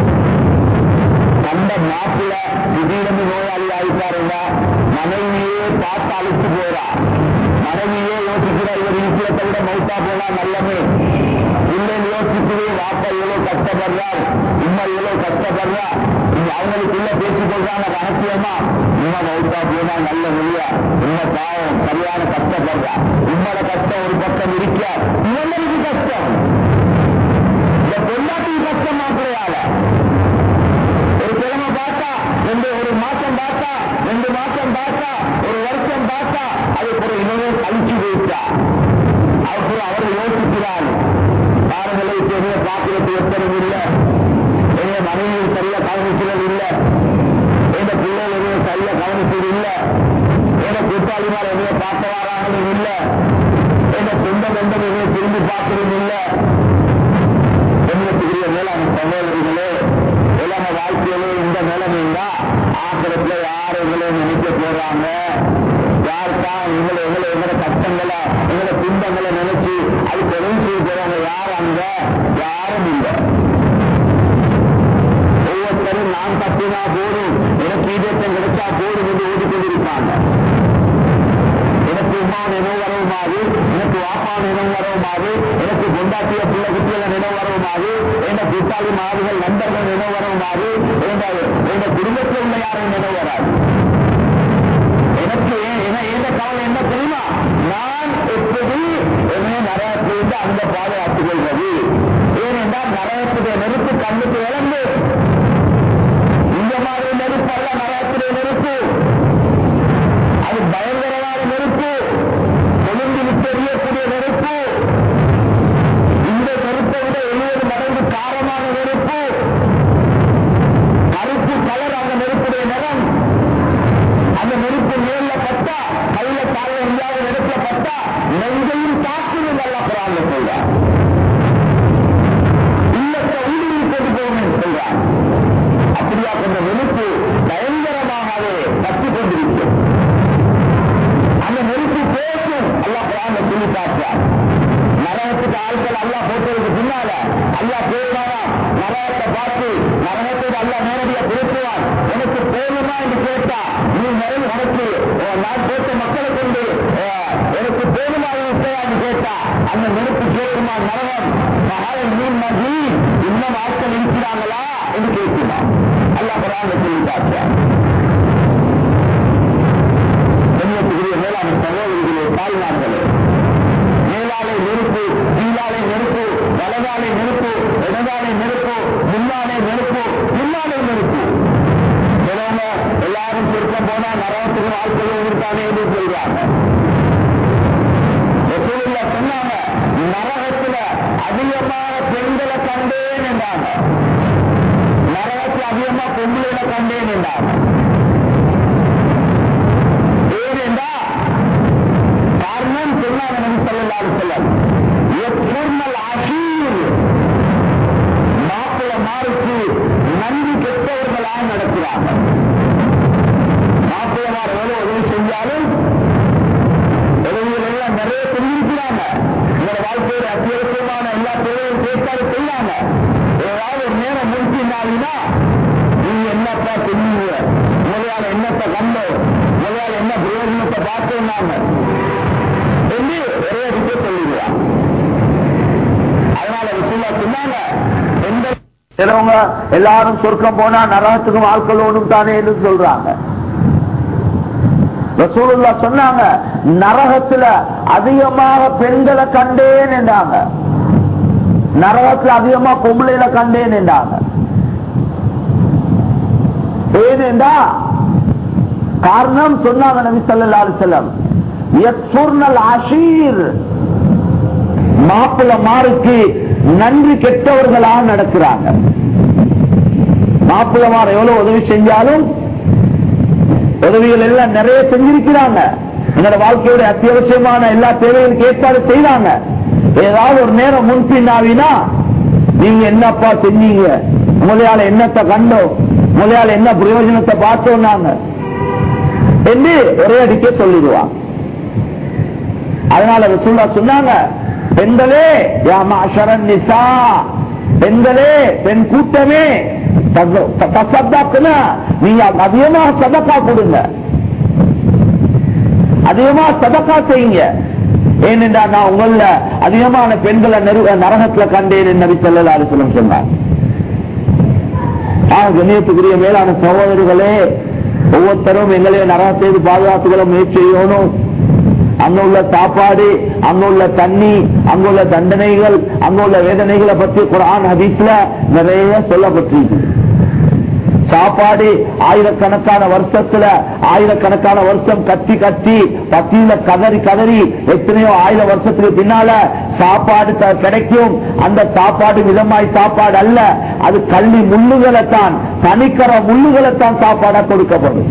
கண்ட நாட்டுல திடீரென்று நோயாளி ஆகிட்டாருங்க மனைவியே பார்த்து அழைத்து போறா மனைவியே யோசிக்கிற இவர் இருக்கிறத விட மௌத்தா போனா நல்லமே இல்லைன்னு யோசிக்கவே வாப்பா எவ்வளவு கஷ்டப்படுறார் உம்மா எவ்வளவு கஷ்டப்படுறா நீங்க அவங்களுக்குள்ள பேசிக் கொள்றாங்க ரகசியமா உண்மை மௌத்தா போனா நல்ல முடியா உண்மை பாவம் சரியான கஷ்டப்படுறா உம்மோட கஷ்டம் ஒரு பக்கம் இருக்கா இவங்களுக்கு கஷ்டம் இந்த பொள்ளாட்டிக்கு கஷ்டம் மாத்திரையால ஒரு கிழமை பார்த்தா ரெண்டு ஒரு மாசம் பார்த்தா ரெண்டு மாசம் பார்த்தா ஒரு வருஷம் பார்த்தா அதுக்கு ஒரு இணையை கழிச்சு போயிட்டா அப்புறம் அவர் யோசிக்கிறார் பாருங்களே பெரிய பாத்திரத்தை எத்தனை இல்லை எங்க மனைவி சரியா கவனிக்கிறது இல்லை எங்க பிள்ளைகள் எதையும் சரியா கவனிக்கிறது இல்லை எங்க கூட்டாளிமார் எதையும் பார்க்க வராங்கன்னு இல்லை எங்க சொந்த பந்தம் எதையும் திரும்பி பார்க்கறது இல்லை எண்ணத்துக்குரிய மேலான சகோதரிகளே இளம வாழ்க்கையிலே இந்த நிலைமைன்னா ஆக்கிரத்துல யார் எங்களை நினைக்க போறாங்க யாருக்கா எங்களை எங்களை எங்களோட கஷ்டங்களை எங்களோட துன்பங்களை நினைச்சு அது உதவி செய்ய போறாங்க யார் அங்க யாரும் இல்லை ஒவ்வொருத்தரும் நான் தப்பினா போதும் எனக்கு ஈடேற்றம் கிடைச்சா போதும் என்று ஓடிக்கொண்டிருப்பாங்க எனக்கு உமா நினைவு வரவுமாறு எனக்கு வாப்பா நினைவு வரவுமாறு எனக்கு கொண்டாட்டிய பிள்ளை குட்டியில நினைவு வரவுமாறு எந்த கூட்டாளி மாறுகள் நண்பர்கள் நினைவு வரவுமாறு எந்த குடும்பத்தில் உள்ள யாரும் நினைவு வராது எனக்கு எந்த கவலை என்ன தெரியுமா நான் எப்படி என்னை நரகத்திலிருந்து அந்த பாதுகாத்துக் கொள்வது ஏனென்றால் நரகத்துடைய நெருப்பு கண்ணுக்கு இழந்து இந்த மாதிரி நெருப்பு அல்ல நரகத்துடைய நெருப்பு அது பயங்கரமான நெருப்பு கொழுந்து விட்டு எறியக்கூடிய நெருப்பு இந்த நெருப்பை விட எழுபது மடங்கு காரமான நெருப்பு கருப்பு கலர் அந்த நெருப்புடைய நிறம் அந்த நெருப்பு மேல பட்டா கையில கால எங்கேயாவது நெருப்புல பட்டா நெஞ்சையும் தாக்குது நல்லா குரான் சொல்றார் இல்லத்தை உள்ளில் கொண்டு போகும் என்று சொல்றார் அப்படியா கொண்ட நெருப்பு பயங்கரமாக அதை கற்றுக் கொண்டிருக்கிறது அந்த நெருப்பு பேசும் அல்லா குரான் சொல்லி பார்க்கிறார் நரகத்துக்கு ஆட்கள் அல்லா போட்டதுக்கு பின்னால அல்லா பேசுவாரா நரகத்தை பார்த்து நரகத்தை அல்லா நேரடியா பேசுவான் எனக்கு போதுமா என்று கேட்டா நீ நிறைய உனக்கு அஹ், நான் போட்ட மக்களை கொண்டு அஹ், எனக்கு போதுமா இருக்கிறா என்று கேட்டா அந்த நெருப்பு கேட்குமா நரகம் மகான் மீன் மகி இன்னும் ஆட்கள் இருக்கிறாங்களா என்று கேட்குமா அல்லா குரான் சொல்லி பார்க்கிறார் கண்ணியத்துக்குரிய மேலான சகோதரிகளே தாய்மார்களே மேலாலை நெருப்பு கீழாலை நெருப்பு வலதாலை நெருப்பு இடதாலை நெருப்பு முன்னாலே நெருப்பு பின்னாலே நெருப்பு சிலவங்க எல்லாரும் திருப்பம் போனா நரகத்துக்கு வாழ்க்கை இருக்கானே என்று சொல்றாங்க ரசூலுல்லா சொன்னாங்க நரகத்துல அதிகமாக பெண்களை கண்டேன் என்றாங்க நரகத்துல அதிகமா பொம்பளைகளை கண்டேன் என்றாங்க ஏனென்றா காரணம் சொன்னாங்க நபி ஸல்லல்லாஹு அலைஹி வஸல்லம் யக்ஃபுர்னல் அஷீர் மாப்பிள மாருக்கு நன்றி கெட்டவர்களாக நடக்கிறாங்க மாப்பிளமார் எவ்வளவு உதவி செஞ்சாலும் உதவிகள் எல்லாம் நிறைய செஞ்சிருக்கிறாங்க உங்களோட வாழ்க்கையோட அத்தியாவசியமான எல்லா தேவையும் கேட்காது செய்யாங்க ஏதாவது ஒரு நேரம் முடிச்சிருந்தாங்கன்னா நீங்க என்னப்பா செஞ்சீங்க உங்களால என்னத்தை கண்டோம் உங்களால என்ன பிரயோஜனத்தை பார்த்தோம்னாங்க சொல்லி ஒரே அடிக்க சொல்லிடுவான் அதனால விஷயமா சொன்னாங்க எந்த சிலவங்க எல்லாரும் சொர்க்கம் போனா நரகத்துக்கும் ஆட்கள் ஒண்ணும் தானே என்று சொல்றாங்க ரசூலுல்லா சொன்னாங்க நரகத்துல அதிகமாக பெண்களை கண்டேன் என்றாங்க நரகத்துல அதிகமா பொம்பளையில கண்டேன் என்றாங்க ஏனென்றா காரணம் சொன்னாங்க நபி ஸல்லல்லாஹு அலைஹி வஸல்லம் யக்ஃபுர்னல் அஷீர் மாப்பிள மாருக்கு நன்றி கெட்டவர்களாக நடக்கிறாங்க மாப்பிளமார் எவ்வளவு உதவி செஞ்சாலும் உதவிகள் எல்லாம் நிறைய செஞ்சிருக்கிறாங்க எங்களோட வாழ்க்கையோட அத்தியாவசியமான எல்லா தேவைகளும் கேட்காது செய்யறாங்க ஏதாவது ஒரு நேரம் முன்பின்னாவினா நீங்க என்னப்பா செஞ்சீங்க முதலால என்னத்தை கண்டோம் முதலால என்ன பிரயோஜனத்தை பார்த்தோம் நாங்க என்று ஒரே அடிக்க சொல்லிடுவான் அதனால ரசூல்லா சொன்னாங்க பெண்களே யா மாஷரன் நிசா பெண்களே பெண் கூட்டமே தசத்தாக்குனா நீங்க அதிகமா சதக்கா கொடுங்க அதிகமா சதக்கா செய்யுங்க ஏனென்றா நான் உங்கள அதிகமான பெண்களை நெரு- நரகத்துல கண்டேன் நபி சொல்லலா சொல்லம் சொன்னார் ஆ, கண்ணியத்துக்குரிய மேலான சகோதரிகளே ஒவ்வொருத்தரும் எங்களே நரகத்தை பாதுகாத்துகளை முயற்சி செய்யணும் அங்க உள்ள சாப்பாடு அங்க உள்ள தண்ணி அங்க உள்ள தண்டனைகள் அங்க உள்ள வேதனைகளை பற்றி குரான் ஹதீஸ்ல நிறைய சொல்லப்பட்டிருக்கு சாப்பாடு ஆயிரக்கணக்கான வருஷத்துல ஆயிரக்கணக்கான வருஷம் கத்தி கத்தி பத்தியில கதறி கதறி எத்தனையோ ஆயிரம் வருஷத்துக்கு பின்னால சாப்பாடு த- கிடைக்கும் அந்த சாப்பாடு விதமாய் சாப்பாடு அல்ல அது கள்ளி முள்ளுகளை தான் தனிக்கர முள்ளுகளை தான் சாப்பாடா கொடுக்கப்படும்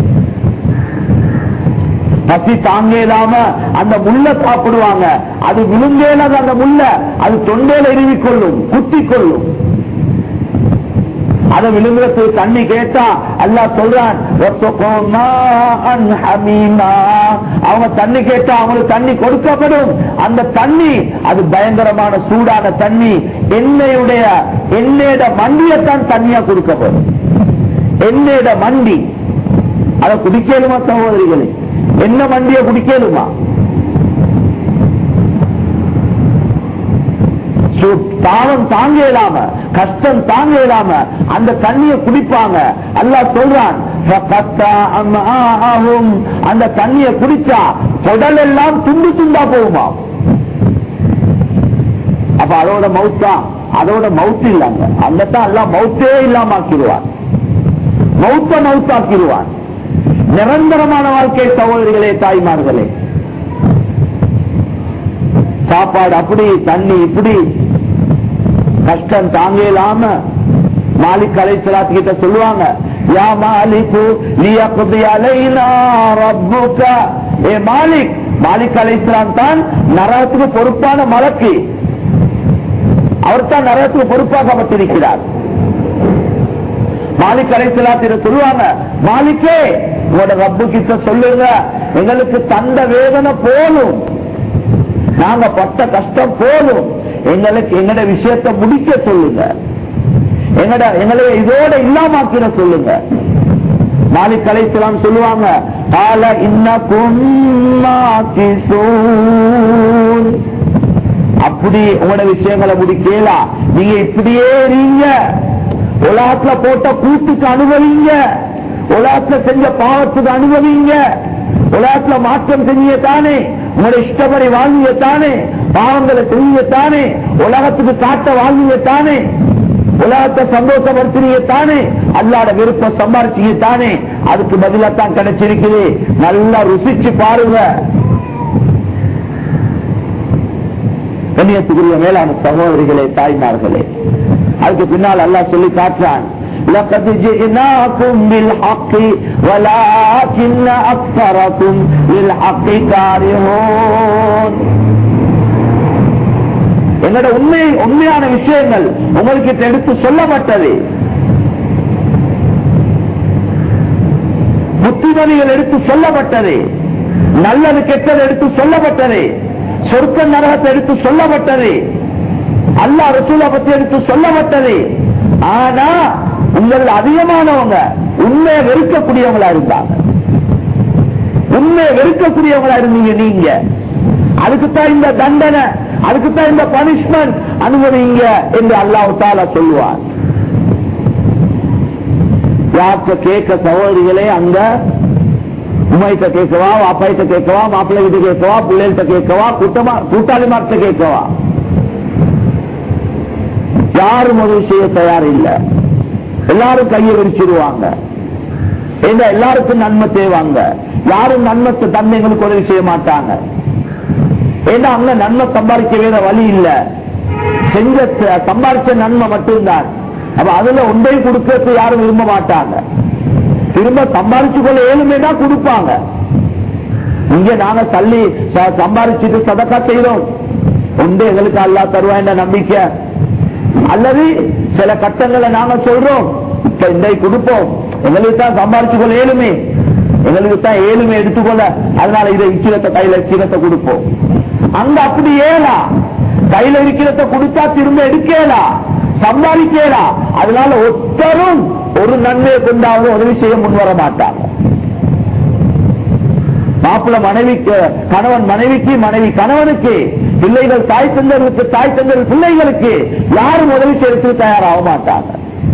பசி தாங்க இல்லாம அந்த முள்ள சாப்பிடுவாங்க அது விழுந்தேல அந்த முள்ள அது தொண்டையில இறுவிக் கொள்ளும் குத்திக் கொள்ளும் அதை விழுங்குறதுக்கு தண்ணி கேட்டா அல்லாஹ் சொல்றான் "வஸ்ஸுகும் மாஅன் ஹமீமா." அவங்க தண்ணி கேட்டா அவங்களுக்கு தண்ணி கொடுக்கப்படும் அந்த தண்ணி அது பயங்கரமான சூடான தண்ணி எண்ணெயுடைய எண்ணெயோட மண்டியத்தான் தண்ணியா கொடுக்கப்படும் எண்ணெயோட மண்டி அதை குடிக்கலுமா சகோதரிகளே என்ன மண்டிய குடிக்கலுமா சு- பாவம் தாங்க இயலாம கஷ்டம் தாங்க இயலாம அந்த தண்ணியை குடிப்பாங்க அல்லாஹ் சொல்றான் "ஃபகத்தா அம்ஆஅஹும்." அந்த தண்ணியை குடிச்சா குடல் எல்லாம் துண்டு துண்டா போகுமா அப்ப அதோட மவுத்தா அதோட மவுத்து இல்லாங்க அந்த தான் எல்லாம் மவுத்தே இல்லாம ஆக்கிடுவான் மௌத்த மவுத்தாக்கிடுவான் நிரந்தரமான வாழ்க்கை சகோதரிகளே தாய்மார்களே சாப்பாடு அப்படி தண்ணி இப்படி கஷ்டம் தாங்க இல்லாம மாலிக் அலைசலாத்து கிட்ட சொல்லுவாங்க யா மாலிக்கு லியக்தி அலைனா ரப்புக ஏ மாலிக் மாலிக் அலைசலாம் தான் நரகத்துக்கு பொறுப்பான மலக்கு அவர் தான் நரகத்துக்கு பொறுப்பாக்கப்பட்டிருக்கிறார் மாலிக் அலைசலாத்திர சொல்லுவாங்க மாலிக்கே உங்களோட ரப்பு கிட்ட சொல்லுங்க எங்களுக்கு தந்த வேதனை போலும் நாங்க பட்ட கஷ்டம் போதும் எங்களுக்கு எங்கட விஷயத்தை முடிக்க சொல்லுங்க எங்கட எங்களை இதோட இல்லாமாக்கிற சொல்லுங்க மாலிக் அலைசலாம் சொல்லுவாங்க கால இன்னக்கும் மாக்கிசூன். அப்படி உங்களோட விஷயங்களை முடிக்கலாம் நீங்க இப்படியே இருங்க உலகத்துல போட்ட கூட்டுக்கு அனுபவிங்க உலகத்துல செஞ்ச பாவத்துக்கு அனுபவிங்க உலகத்துல மாற்றம் செஞ்ச தானே உங்களுடைய இஷ்டப்படி வாழ்விய தானே பாவங்களை செஞ்ச தானே உலகத்துக்கு காட்ட வாழ்விய தானே உலகத்தை சந்தோஷப்படுத்தினீங்க தானே அல்லாட விருப்பம் சம்பாரிச்சீங்க தானே அதுக்கு பதிலா தான் கிடைச்சிருக்குது நல்லா ருசிச்சு பாருங்க கண்ணியத்துக்குரிய மேலான சகோதரிகளே தாய்மார்களே அதுக்கு பின்னால் அல்லாஹ் சொல்லி காட்டுறான் لقد جئناكم بالحق ولكن أكثركم للحق كارهون என்னோட உண்மை உண்மையான விஷயங்கள் உங்களுக்கு எடுத்து சொல்லப்பட்டது புத்திமதிகள் எடுத்து சொல்லப்பட்டது நல்லது கெட்டது எடுத்து சொல்லப்பட்டது சொர்க்க நரகத்தை எடுத்து சொல்லப்பட்டது அல்லாஹ் ரசூலை பத்தி எடுத்து சொல்லப்பட்டது ஆனா உங்கள் அதிகமானவங்க உண்மையை வெறுக்கக்கூடியவங்களா இருந்தாங்க உண்மையை வெறுக்கக்கூடியவங்களா இருந்தீங்க நீங்க அதுக்குத்தான் இந்த தண்டனை அதுக்குத்தான் இந்த பனிஷ்மெண்ட் அனுமதிங்க என்று அல்லாஹ் தாலா சொல்லுவார் யார்கிட்ட கேட்க சகோதரிகளே அங்க உமைகிட்ட கேட்கவா வாப்பாயிட்ட கேட்கவா மாப்பிள்ளை கிட்ட கேட்கவா பிள்ளைகிட்ட கேட்கவா கூட்டமா கூட்டாளிமார்கிட்ட கேட்கவா யாரும் உதவி செய்ய தயார் இல்ல எல்லாரும் கையை விரிச்சிருவாங்க ஏன்னா எல்லாருக்கும் நன்மை செய்வாங்க யாரும் நன்மத்தை தந்தைங்களுக்கு உதவி செய்ய மாட்டாங்க ஏன்னா அங்க நன்மை சம்பாதிக்க வேற வழி இல்ல செஞ்ச சம்பாதிச்ச நன்மை மட்டும்தான் அப்ப அதுல ஒன்றையும் கொடுக்கறது யாரும் விரும்ப மாட்டாங்க திரும்ப சம்பாதிச்சு கொள்ள ஏழுமே தான் கொடுப்பாங்க இங்க நாங்க தள்ளி ச- சம்பாதிச்சுட்டு சதக்கா செய்யறோம் ஒன்று எங்களுக்கு அல்லா தருவான்ற நம்பிக்கை அல்லது சில கட்டங்களை நாங்க சொல்றோம் இப்ப இந்த கொடுப்போம் எங்களுக்கு தான் சம்பாரிச்சு கொள்ள ஏழுமே எங்களுக்கு தான் ஏழுமே எடுத்துக்கொள்ள அதனால இதை இக்கிரத்தை கையில இக்கிரத்தை கொடுப்போம் அங்க அப்படி ஏலா கையில இருக்கிறத கொடுத்தா திரும்ப எடுக்கலா சம்பாதிக்கலா அதனால ஒத்தரும் ஒரு நன்மையை கொண்டாவது உதவி செய்ய முன் வர மாட்டாங்க மாப்பிள்ள மனைவிக்கு கணவன் மனைவிக்கு மனைவி கணவனுக்கு பிள்ளைகள் தாய் தந்தர்களுக்கு தாய் தந்தர்கள் பிள்ளைகளுக்கு யாரும் உதவி செய்யறதுக்கு தயாராக மாட்டாங்க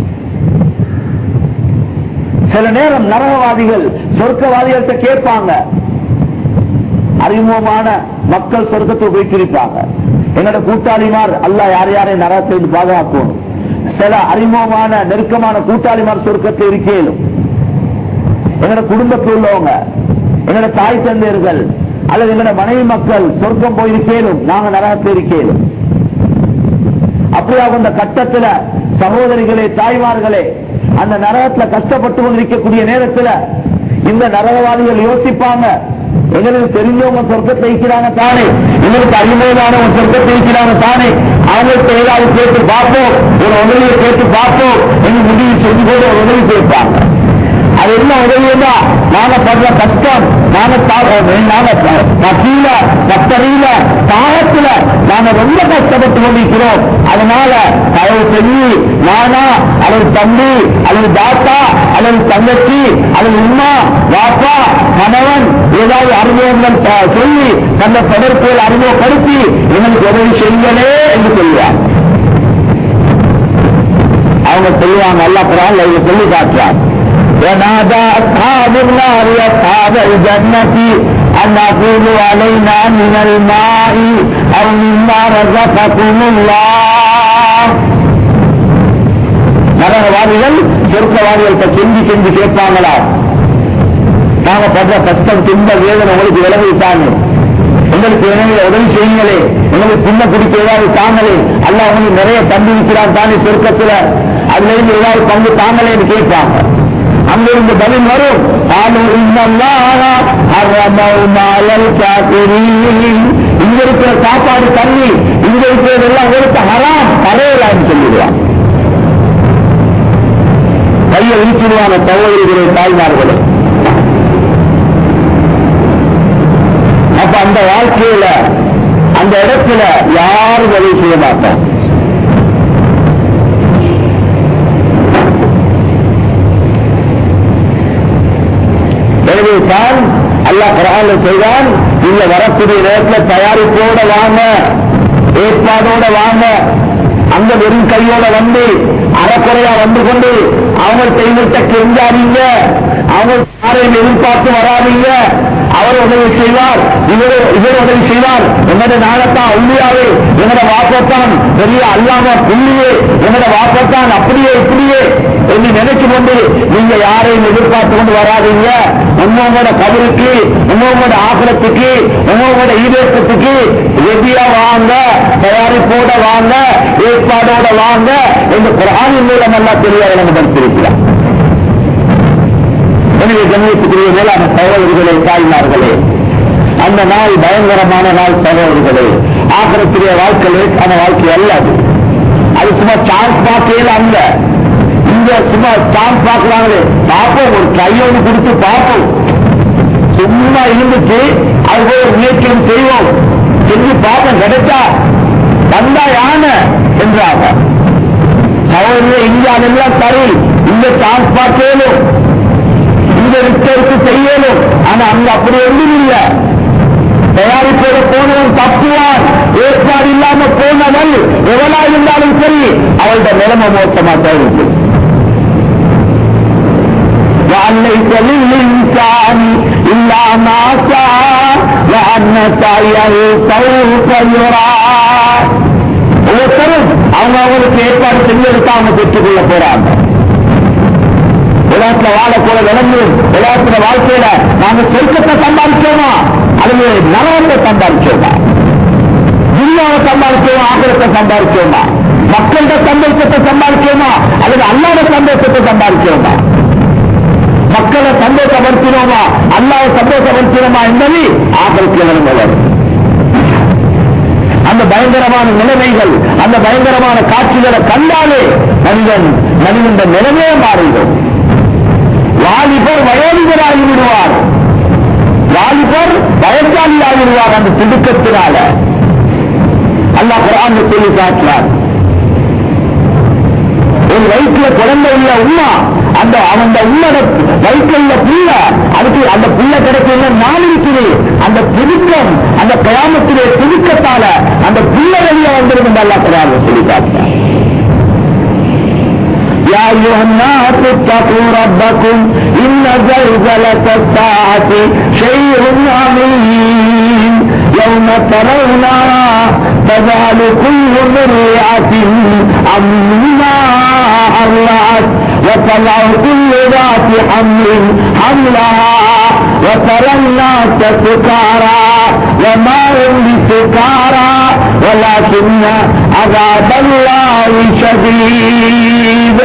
சில நேரம் நரகவாதிகள் சொர்க்கவாதிகள்கிட்ட கேட்பாங்க அறிமுகமான மக்கள் சொர்க்கத்தை போய்க்கிருப்பாங்க என்னோட கூட்டாளிமார் அல்ல யார் யாரை நரகத்தை பாதுகாக்கணும் சில அறிமுகமான நெருக்கமான கூட்டாளிமார் சொர்க்கத்தை இருக்கேலும் எங்களோட குடும்பத்தில் உள்ளவங்க எங்களோட தாய் தந்தையர்கள் அல்லது எங்களோட மனைவி மக்கள் சொர்க்கம் போயிருக்கேலும் நாங்க நரகத்தில் இருக்கேலும் அப்படியாக அந்த கட்டத்துல சகோதரிகளே தாய்மார்களே அந்த நரகத்துல கஷ்டப்பட்டு கொண்டிருக்கக்கூடிய நேரத்துல இந்த நரகவாதிகள் யோசிப்பாங்க எங்களுக்கு தெரிஞ்சவங்க சொர்க்கத்தை இருக்கிறாங்க தானே எங்களுக்கு அறிமுகமானவங்க சொர்க்கத்தை இருக்கிறாங்க தானே அவங்கள்ட்ட ஏதாவது கேட்டு பார்ப்போம் ஒரு உதவியை கேட்டு பார்ப்போம் என்று முடிவு செஞ்சு கூட ஒரு உதவி கேட்பாங்க அது என்ன உதவியா நாங்க படுற கஷ்டம் நாங்க தா- நாங்க பசியில கத்தரியில தாகத்துல நாங்க ரொம்ப கஷ்டப்பட்டு கொண்டிருக்கிறோம் அதனால தயவு செஞ்சு நானா அல்லது தம்பி அல்லது தாத்தா அல்லது தங்கச்சி அல்லது உமா வாப்பா கணவன் ஏதாவது அறிமுகங்கள் ப- சொல்லி தந்த தொடர்புகள் அறிமுகப்படுத்தி எங்களுக்கு உதவி செய்யுங்களே என்று சொல்லுவார் அவங்க சொல்லுவாங்க அல்ல குரான் இதை சொல்லி காட்டுறாங்க ونادى أصحاب النار أصحاب الجنة أن أقولوا علينا من الماء أو مما رزقكم الله நரகவாதிகள் சொர்க்கவாதிகள்கிட்ட கெஞ்சி கெஞ்சி கேட்பாங்களா நாங்க படுற கஷ்டம் துன்ப வேதனை உங்களுக்கு விலகிட்டாங்க உங்களுக்கு எனவே உதவி செய்யுங்களே உங்களுக்கு புண்ண குடிக்க ஏதாவது தாங்களே அல்ல உங்களுக்கு நிறைய தம்பி இருக்கிறான் தானே சொர்க்கத்துல அதுல இருந்து ஏதாவது பங்கு தாங்களேன்னு கேட்பாங்க அங்கிருந்து பதில் வரும் ஆளும் இங்க இருக்கிற சாப்பாடு தண்ணி இங்க இருக்கிறதெல்லாம் உங்களுக்கு ஹராம் தரையலான்னு சொல்லிடுவாங்க கையை விரிச்சிடுவாங்க சகோதரிகளே தாய்மார்களே அப்ப அந்த வாழ்க்கையில அந்த இடத்துல யாரும் உதவி செய்ய மாட்டோம் எனவே தான் அல்லாஹ் குரான்ல செய்தான் நீங்க வரக்கூடிய நேரத்தில் தயாரிப்போட வாங்க ஏற்பாடோட வாங்க அந்த வெறும் கையோட வந்து அறக்குறையா வந்து கொண்டு அவங்க செய்வத்தை கெஞ்சாதீங்க அவங்க யாரையும் எதிர்பார்த்து வராதீங்க அவர் உதவி செய்வார் இவர் இவர் உதவி செய்வார் என்னோட நாளத்தான் உள்ளியாவே என்னோட வாப்பத்தான் பெரிய அல்லாம புள்ளியே என்னோட வாப்பத்தான் அப்படியே இப்படியே என்று நினைச்சு கொண்டு நீங்க யாரையும் எதிர்பார்த்து கொண்டு வராதீங்க உங்களோட கபருக்கு உங்களோட ஆசிரத்துக்கு உங்களோட ஈரேற்றத்துக்கு ரெடியா வாங்க தயாரிப்போட வாங்க ஏற்பாடோட வாங்க என்று குரானின் மூலம் எல்லாம் தெரிய விளங்கப்படுத்திருக்கிறார் எனவே கண்ணியத்துக்குரிய மேலான சகோதரிகளே தாய்மார்களே அந்த நாள் பயங்கரமான நாள் சகோதரிகளே ஆக்கிரத்துடைய வாழ்க்கை லேசான வாழ்க்கை அல்ல அது அது சும்மா சான்ஸ் பார்க்கையில் அல்ல இங்க சும்மா சான்ஸ் பார்க்கறாங்களே பார்ப்போம் ஒரு கையோடு கொடுத்து பார்ப்போம் சும்மா இருந்துட்டு அது போய் ஒரு முயற்சியும் செய்வோம் செஞ்சு பார்ப்போம் கிடைச்சா வந்தா யானை என்றாங்க சகோதரிய இந்தியாவெல்லாம் தரும் இந்த சான்ஸ் பார்க்கலும் இந்த ரிஸ்டருக்கு செய்யணும் ஆனா அங்க அப்படி ஒன்றும் இல்ல தயாரிப்போட போனவன் தப்புவான் ஏற்பாடு இல்லாம போனவன் எவனா இருந்தாலும் சரி அவளோட நிலைமை மோசமா தான் இருக்கு وأليس للإنسان إلا ما سعى وأن سعيه سوف يرى ஒவ்வொருத்தரும் அவங்க அவங்களுக்கு ஏற்பாடு செஞ்செடுத்து அவங்க பெற்றுக்கொள்ள போறாங்க உலகத்துல வாழக்கூட விளங்கு உலகத்துல வாழ்க்கையில நாங்க சொர்க்கத்தை சம்பாதிச்சோமா அல்லது நரகத்தை சம்பாதிச்சோமா துன்யாவை சம்பாதிச்சோமா ஆகிரத்தை சம்பாதிச்சோமா மக்கள்கிட்ட சந்தோஷத்தை சம்பாதிச்சோமா அல்லது அல்லாத சந்தோஷத்தை சம்பாதிச்சோமா மக்களை சந்தோஷப்படுத்தினோமா அல்லாவை சந்தோஷப்படுத்தினோமா என்பது ஆகிரத்தில் வரும் அந்த அந்த பயங்கரமான நிலைமைகள் அந்த பயங்கரமான காட்சிகளை கண்டாலே மனிதன் மனிதன் நிலைமையே மாறிடும் வாலிபர் வயோதிபராகி விடுவார் வாலிபர் வயசாளி ஆகிடுவார் அந்த திடுக்கத்தினால அல்லாஹ் குரான் சொல்லி காட்டுறார் ஒரு வயிற்றுல குழந்தை உள்ள உமா அந்த அவன் உம்மட வயிற்றுல உள்ள புள்ள அதுக்கு அந்த புள்ள கிடைக்கல நாள் இருக்குது அந்த புதுக்கம் அந்த கயாமத்திலே புதுக்கத்தால அந்த புள்ள வெளியே வந்திருக்கும் அல்லா குரான் சொல்லி காட்டுறார் يا أيها الناس اتقوا ربكم إن زلزلة الساعة شيء عظيم يوم ترونها تذهل كل مرعة عما أرضعت وتضع كل ذات حمل حملها وترى الناس سكارى وما هم بسكارى ولكن عذاب الله شديد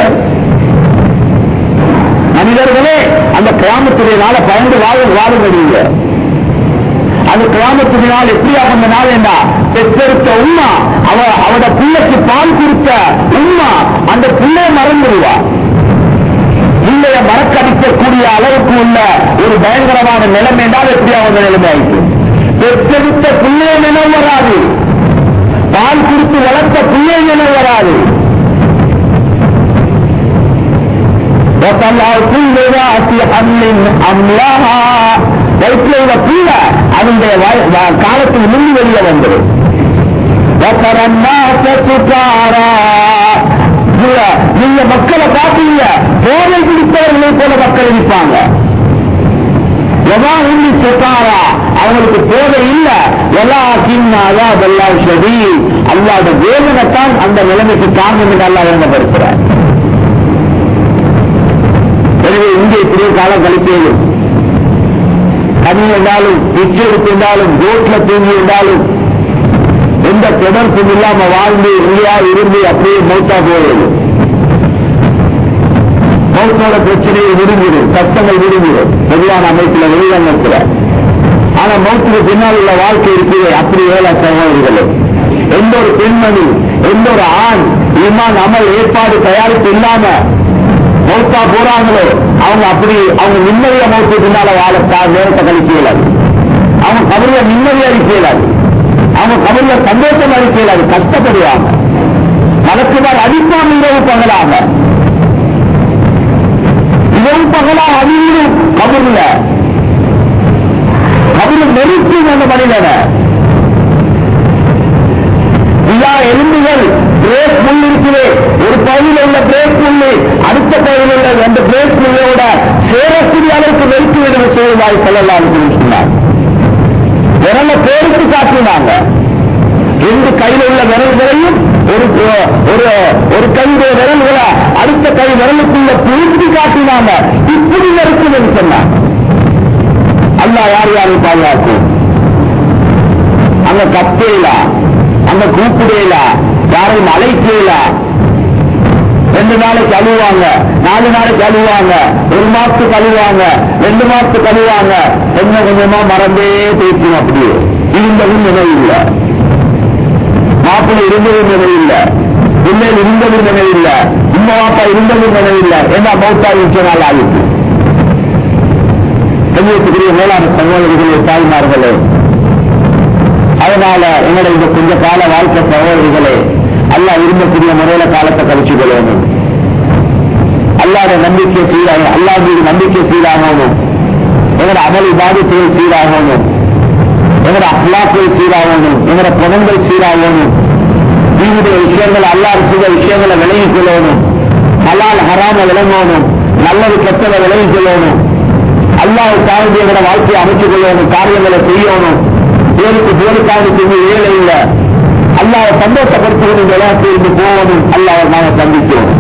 மனிதர்களே அந்த கிராமத்துடைய நாள பயந்து வாழ வாழ முடியல அந்த கிராமத்துடைய நாள் எப்படி அந்த நாள் என்ன பெற்றெடுத்த உண்மா அவ அவட பிள்ளைக்கு பால் கொடுத்த உண்மா அந்த பிள்ளைய மறந்துடுவா பிள்ளைய மறக்கடிக்கக்கூடிய அளவுக்கு உள்ள ஒரு பயங்கரமான நிலைமை என்றால் எப்படி அவங்க நிலைமை ஆயிடுச்சு பெற்றெடுத்த பிள்ளைய நினைவு வராது பால் கொடுத்து வளர்த்த பிள்ளை நினைவு வராது وطلع كل ذات حمل حملها வயிற்றுல உள்ள புள்ள அதனுடைய காலத்தில் முன்னி வெளியே வந்துடும் நீங்க மக்களை காட்டீங்க போதை பிடித்தவர்களை போல மக்கள் இருப்பாங்க எதா உண்டி சுத்தாரா அவங்களுக்கு தேவை இல்ல எல்லா கிண்ணாதா அதெல்லாம் சரி அல்லாத வேதனைத்தான் அந்த நிலைமைக்கு காரணம் என்று அல்லா விளங்கப்படுத்துறார் எனவே இங்கே இப்படியே காலம் கழிப்பேன் கனி என்றாலும் பிச்சை எடுத்திருந்தாலும் ரோட்ல தூங்கி இருந்தாலும் எந்த தொடர்பும் இல்லாம வாழ்ந்து இல்லையா இருந்து அப்படியே மௌத்தா போவது மௌத்தோட பிரச்சனையை விரும்பிடும் கஷ்டங்கள் விரும்பிடும் பொதுவான அமைப்பில் வெளிவந்திருக்கிற ஆனா மௌத்துக்கு பின்னால் உள்ள வாழ்க்கை இருக்குது அப்படி ஏழை சகோதரிகளே எந்த ஒரு பெண்மணி எந்த ஒரு ஆண் இமான் அமல் ஏற்பாடு தயாரிப்பு இல்லாம மௌத்தா போறாங்களோ அவங்க அப்படி அவங்க நிம்மதிய மௌத்து பின்னால வாழத்தா நேரத்தை கழிக்க இயலாது அவங்க கபரில நிம்மதி அளிக்க இயலாது அவங்க கபரில சந்தோஷம் அளிக்க இயலாது கஷ்டப்படுவாங்க மலக்குமார் அடிப்பான் இரவு பகலாக இரவு பகலாக அதிகம் கபரில் கபரில் நெருக்கும் அந்த மனிதனை விழா எலும்புகள் பிரேக் முள் இருக்குது ஒரு பகுதியில் உள்ள பிரேக் முள்ளு அடுத்த பகுதியில் உள்ள அந்த பிரேக் முள்ளையோட சேரக்கூடிய அளவுக்கு நெருக்கி விடுற செய்வாய் செல்லலாம் சொன்னார் விரல பேருக்கு காட்டினாங்க ரெண்டு கையில் உள்ள விரல்களையும் ஒரு ஒரு ஒரு கையுடைய விரல்களை அடுத்த கை விரலுக்குள்ள பிரித்து காட்டினாங்க இப்படி நெருக்கும் என்று சொன்னாங்க அல்லா யார் யாரை பாதுகாக்கும் அங்க கத்தேலாம் அங்க கூப்பிடல யாரையும் அழைக்கல ரெண்டு நாளைக்கு அழுவாங்க நாலு நாளைக்கு அழுவாங்க ஒரு மாசத்துக்கு அழுவாங்க ரெண்டு மாசத்துக்கு அழுவாங்க கொஞ்சம் கொஞ்சமா மறந்தே பேசும் அப்படியே இருந்ததும் நினைவு இல்லை மாப்பிள்ளை இருந்ததும் நினைவு இல்லை பிள்ளைகள் இருந்ததும் நினைவு இல்லை உண்மை வாப்பா இருந்ததும் நினைவு இல்லை ஏன்னா மௌத்தா இருக்க நாள் ஆகிட்டு கண்ணியத்துக்குரிய மேலான சகோதரிகளே தாய்மார்களே அதனால எங்களுடைய இந்த கொஞ்ச கால வாழ்க்கை சகோதரிகளே அல்லா விரும்பக்கூடிய முறையில காலத்தை கழிச்சு கொள்ளணும் அல்லாத நம்பிக்கை சீராக அல்லா மீது நம்பிக்கை சீராகணும் எங்களோட அமளி பாதிப்புகள் சீராகணும் எங்களோட அஹ்லாக்கள் சீராகணும் எங்களோட குணங்கள் சீராகணும் வீடுடைய விஷயங்கள் அல்லாத செய்த விஷயங்களை விலகிக் கொள்ளணும் ஹலால் ஹராம விளங்கணும் நல்லது கெட்டதை விலகிக் கொள்ளணும் அல்லாஹ் சார்ந்து எங்களோட வாழ்க்கையை அமைத்துக் கொள்ளணும் காரியங்களை செய்யணும் பேருக்கு பேருக்காக செய்ய வேலை இல்லை அல்லாவை சந்தோஷப்படுத்துவது இந்த உலகத்தில் இருந்து போவதும் அல்லாவை நாம சந்திக்கிறோம்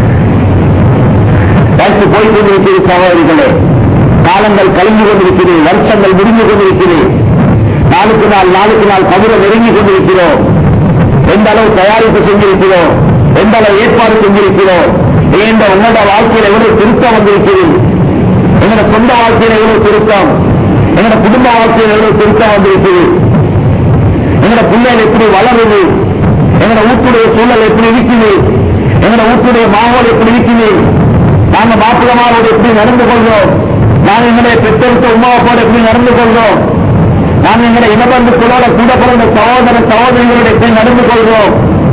வயசு போய்கொண்டிருக்கிற சகோதரிகளே காலங்கள் கழிந்து கொண்டிருக்கிறது வருஷங்கள் முடிந்து கொண்டிருக்கிறது நாளுக்கு நாள் நாளுக்கு நாள் கபுர நெருங்கிக் கொண்டிருக்கிறோம் எந்த அளவு தயாரிப்பு செஞ்சிருக்கிறோம் எந்த அளவு ஏற்பாடு செஞ்சிருக்கிறோம் இந்த உன்னத வாழ்க்கையில் எவ்வளவு திருத்தம் வந்திருக்கிறது எங்களோட சொந்த வாழ்க்கையில் எவ்வளவு திருத்தம் எங்களோட குடும்ப வாழ்க்கையில் எவ்வளவு திருத்தம் வந்திருக்கிறது எங்கட பிள்ளைகள் எப்படி வளருது எங்கட வீட்டுடைய சூழல் எப்படி இருக்குது எங்கட வீட்டுடைய மாவோடு எப்படி இருக்குது நாங்க மாப்பிளமாவோடு எப்படி நடந்து கொள்றோம் நாங்க எங்களுடைய பெற்றெடுத்த உமாவோடு எப்படி நடந்து கொள்றோம் நாங்க எங்களை இனபந்துக்களோட கூட பிறந்த சகோதர சகோதரிகளோட எப்படி நடந்து கொள்றோம்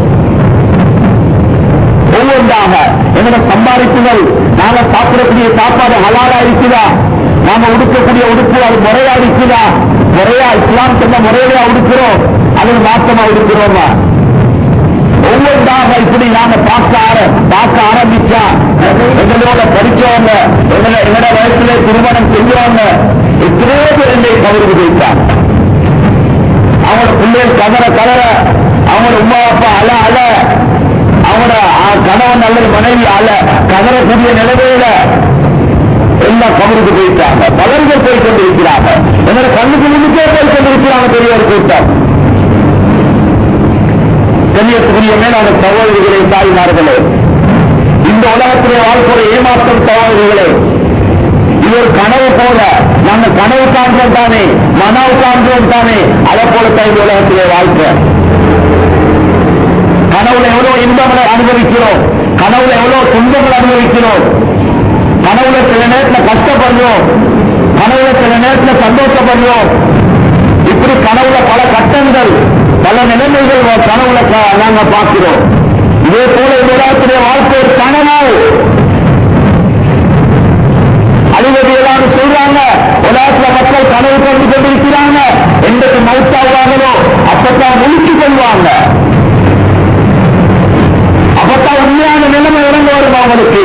ஒவ்வொன்றாக எங்களோட சம்பாதிப்புகள் நாங்க சாப்பிடக்கூடிய சாப்பாடு ஹலாலா இருக்குதா நாம உடுக்கக்கூடிய உடுப்பு அது முறையா இருக்குதா முறையா இஸ்லாம் சொன்ன முறையில உடுக்கிறோம் அது மாற்றமா உடுக்கிறோமா ஒவ்வொன்றாக இப்படி நாம பார்க்க ஆர பார்க்க ஆரம்பிச்சா எங்களோட படிச்சவங்க எங்களை எங்களோட வயசுல திருமணம் செஞ்சவங்க எத்தனையோ பேர் என்னை கவருக்கு போயிட்டாங்க அவங்களோட பிள்ளைகள் கதற கதற அவங்களோட உமா அப்பா அல அல அவங்களோட கணவன் அல்லது மனைவி அல கதறக்கூடிய நிலைமையில எல்லாம் கவருக்கு போயிட்டாங்க பலர்கள் போய் கொண்டிருக்கிறாங்க என்னோட கண்ணுக்கு முன்னுக்கே போய் கொண்டிருக்கிறாங்க பெரிய ஒரு கூட்டம் கண்ணியத்துக்குரிய மேலான சகோதரிகளை தாய்மார்களே இந்த உலகத்திலே வாழ்க்கைய ஏமாற்றம் சகோதரிகளே இது ஒரு கனவு போல நாங்க கனவு காண்றோம் தானே மனவு காண்றோம் தானே அதை போலத்தான் இந்த உலகத்திலே வாழ்க்கை கனவுல எவ்வளவு இன்பங்களை அனுபவிக்கிறோம் கனவுல எவ்வளவு துன்பங்களை அனுபவிக்கிறோம் கனவுல சில நேரத்தில் கஷ்டப்படுறோம் கனவுல சில நேரத்தில் சந்தோஷப்படுறோம் இப்படி கனவுல பல கட்டங்கள் பல நிலைமைகள் கனவுல க- நாங்க பார்க்கிறோம் இதே போல இந்த உலகத்திலே வாழ்க்கை ஒரு கனவு அழுவதியெல்லாம் சொல்றாங்க உலகத்துல மக்கள் கனவு கொண்டு கொண்டிருக்கிறாங்க என்றைக்கு மவுத்தாவாங்களோ அப்பத்தான் முழிச்சு கொள்வாங்க அப்பத்தான் உண்மையான நிலைமை இறங்க வரும் அவங்களுக்கு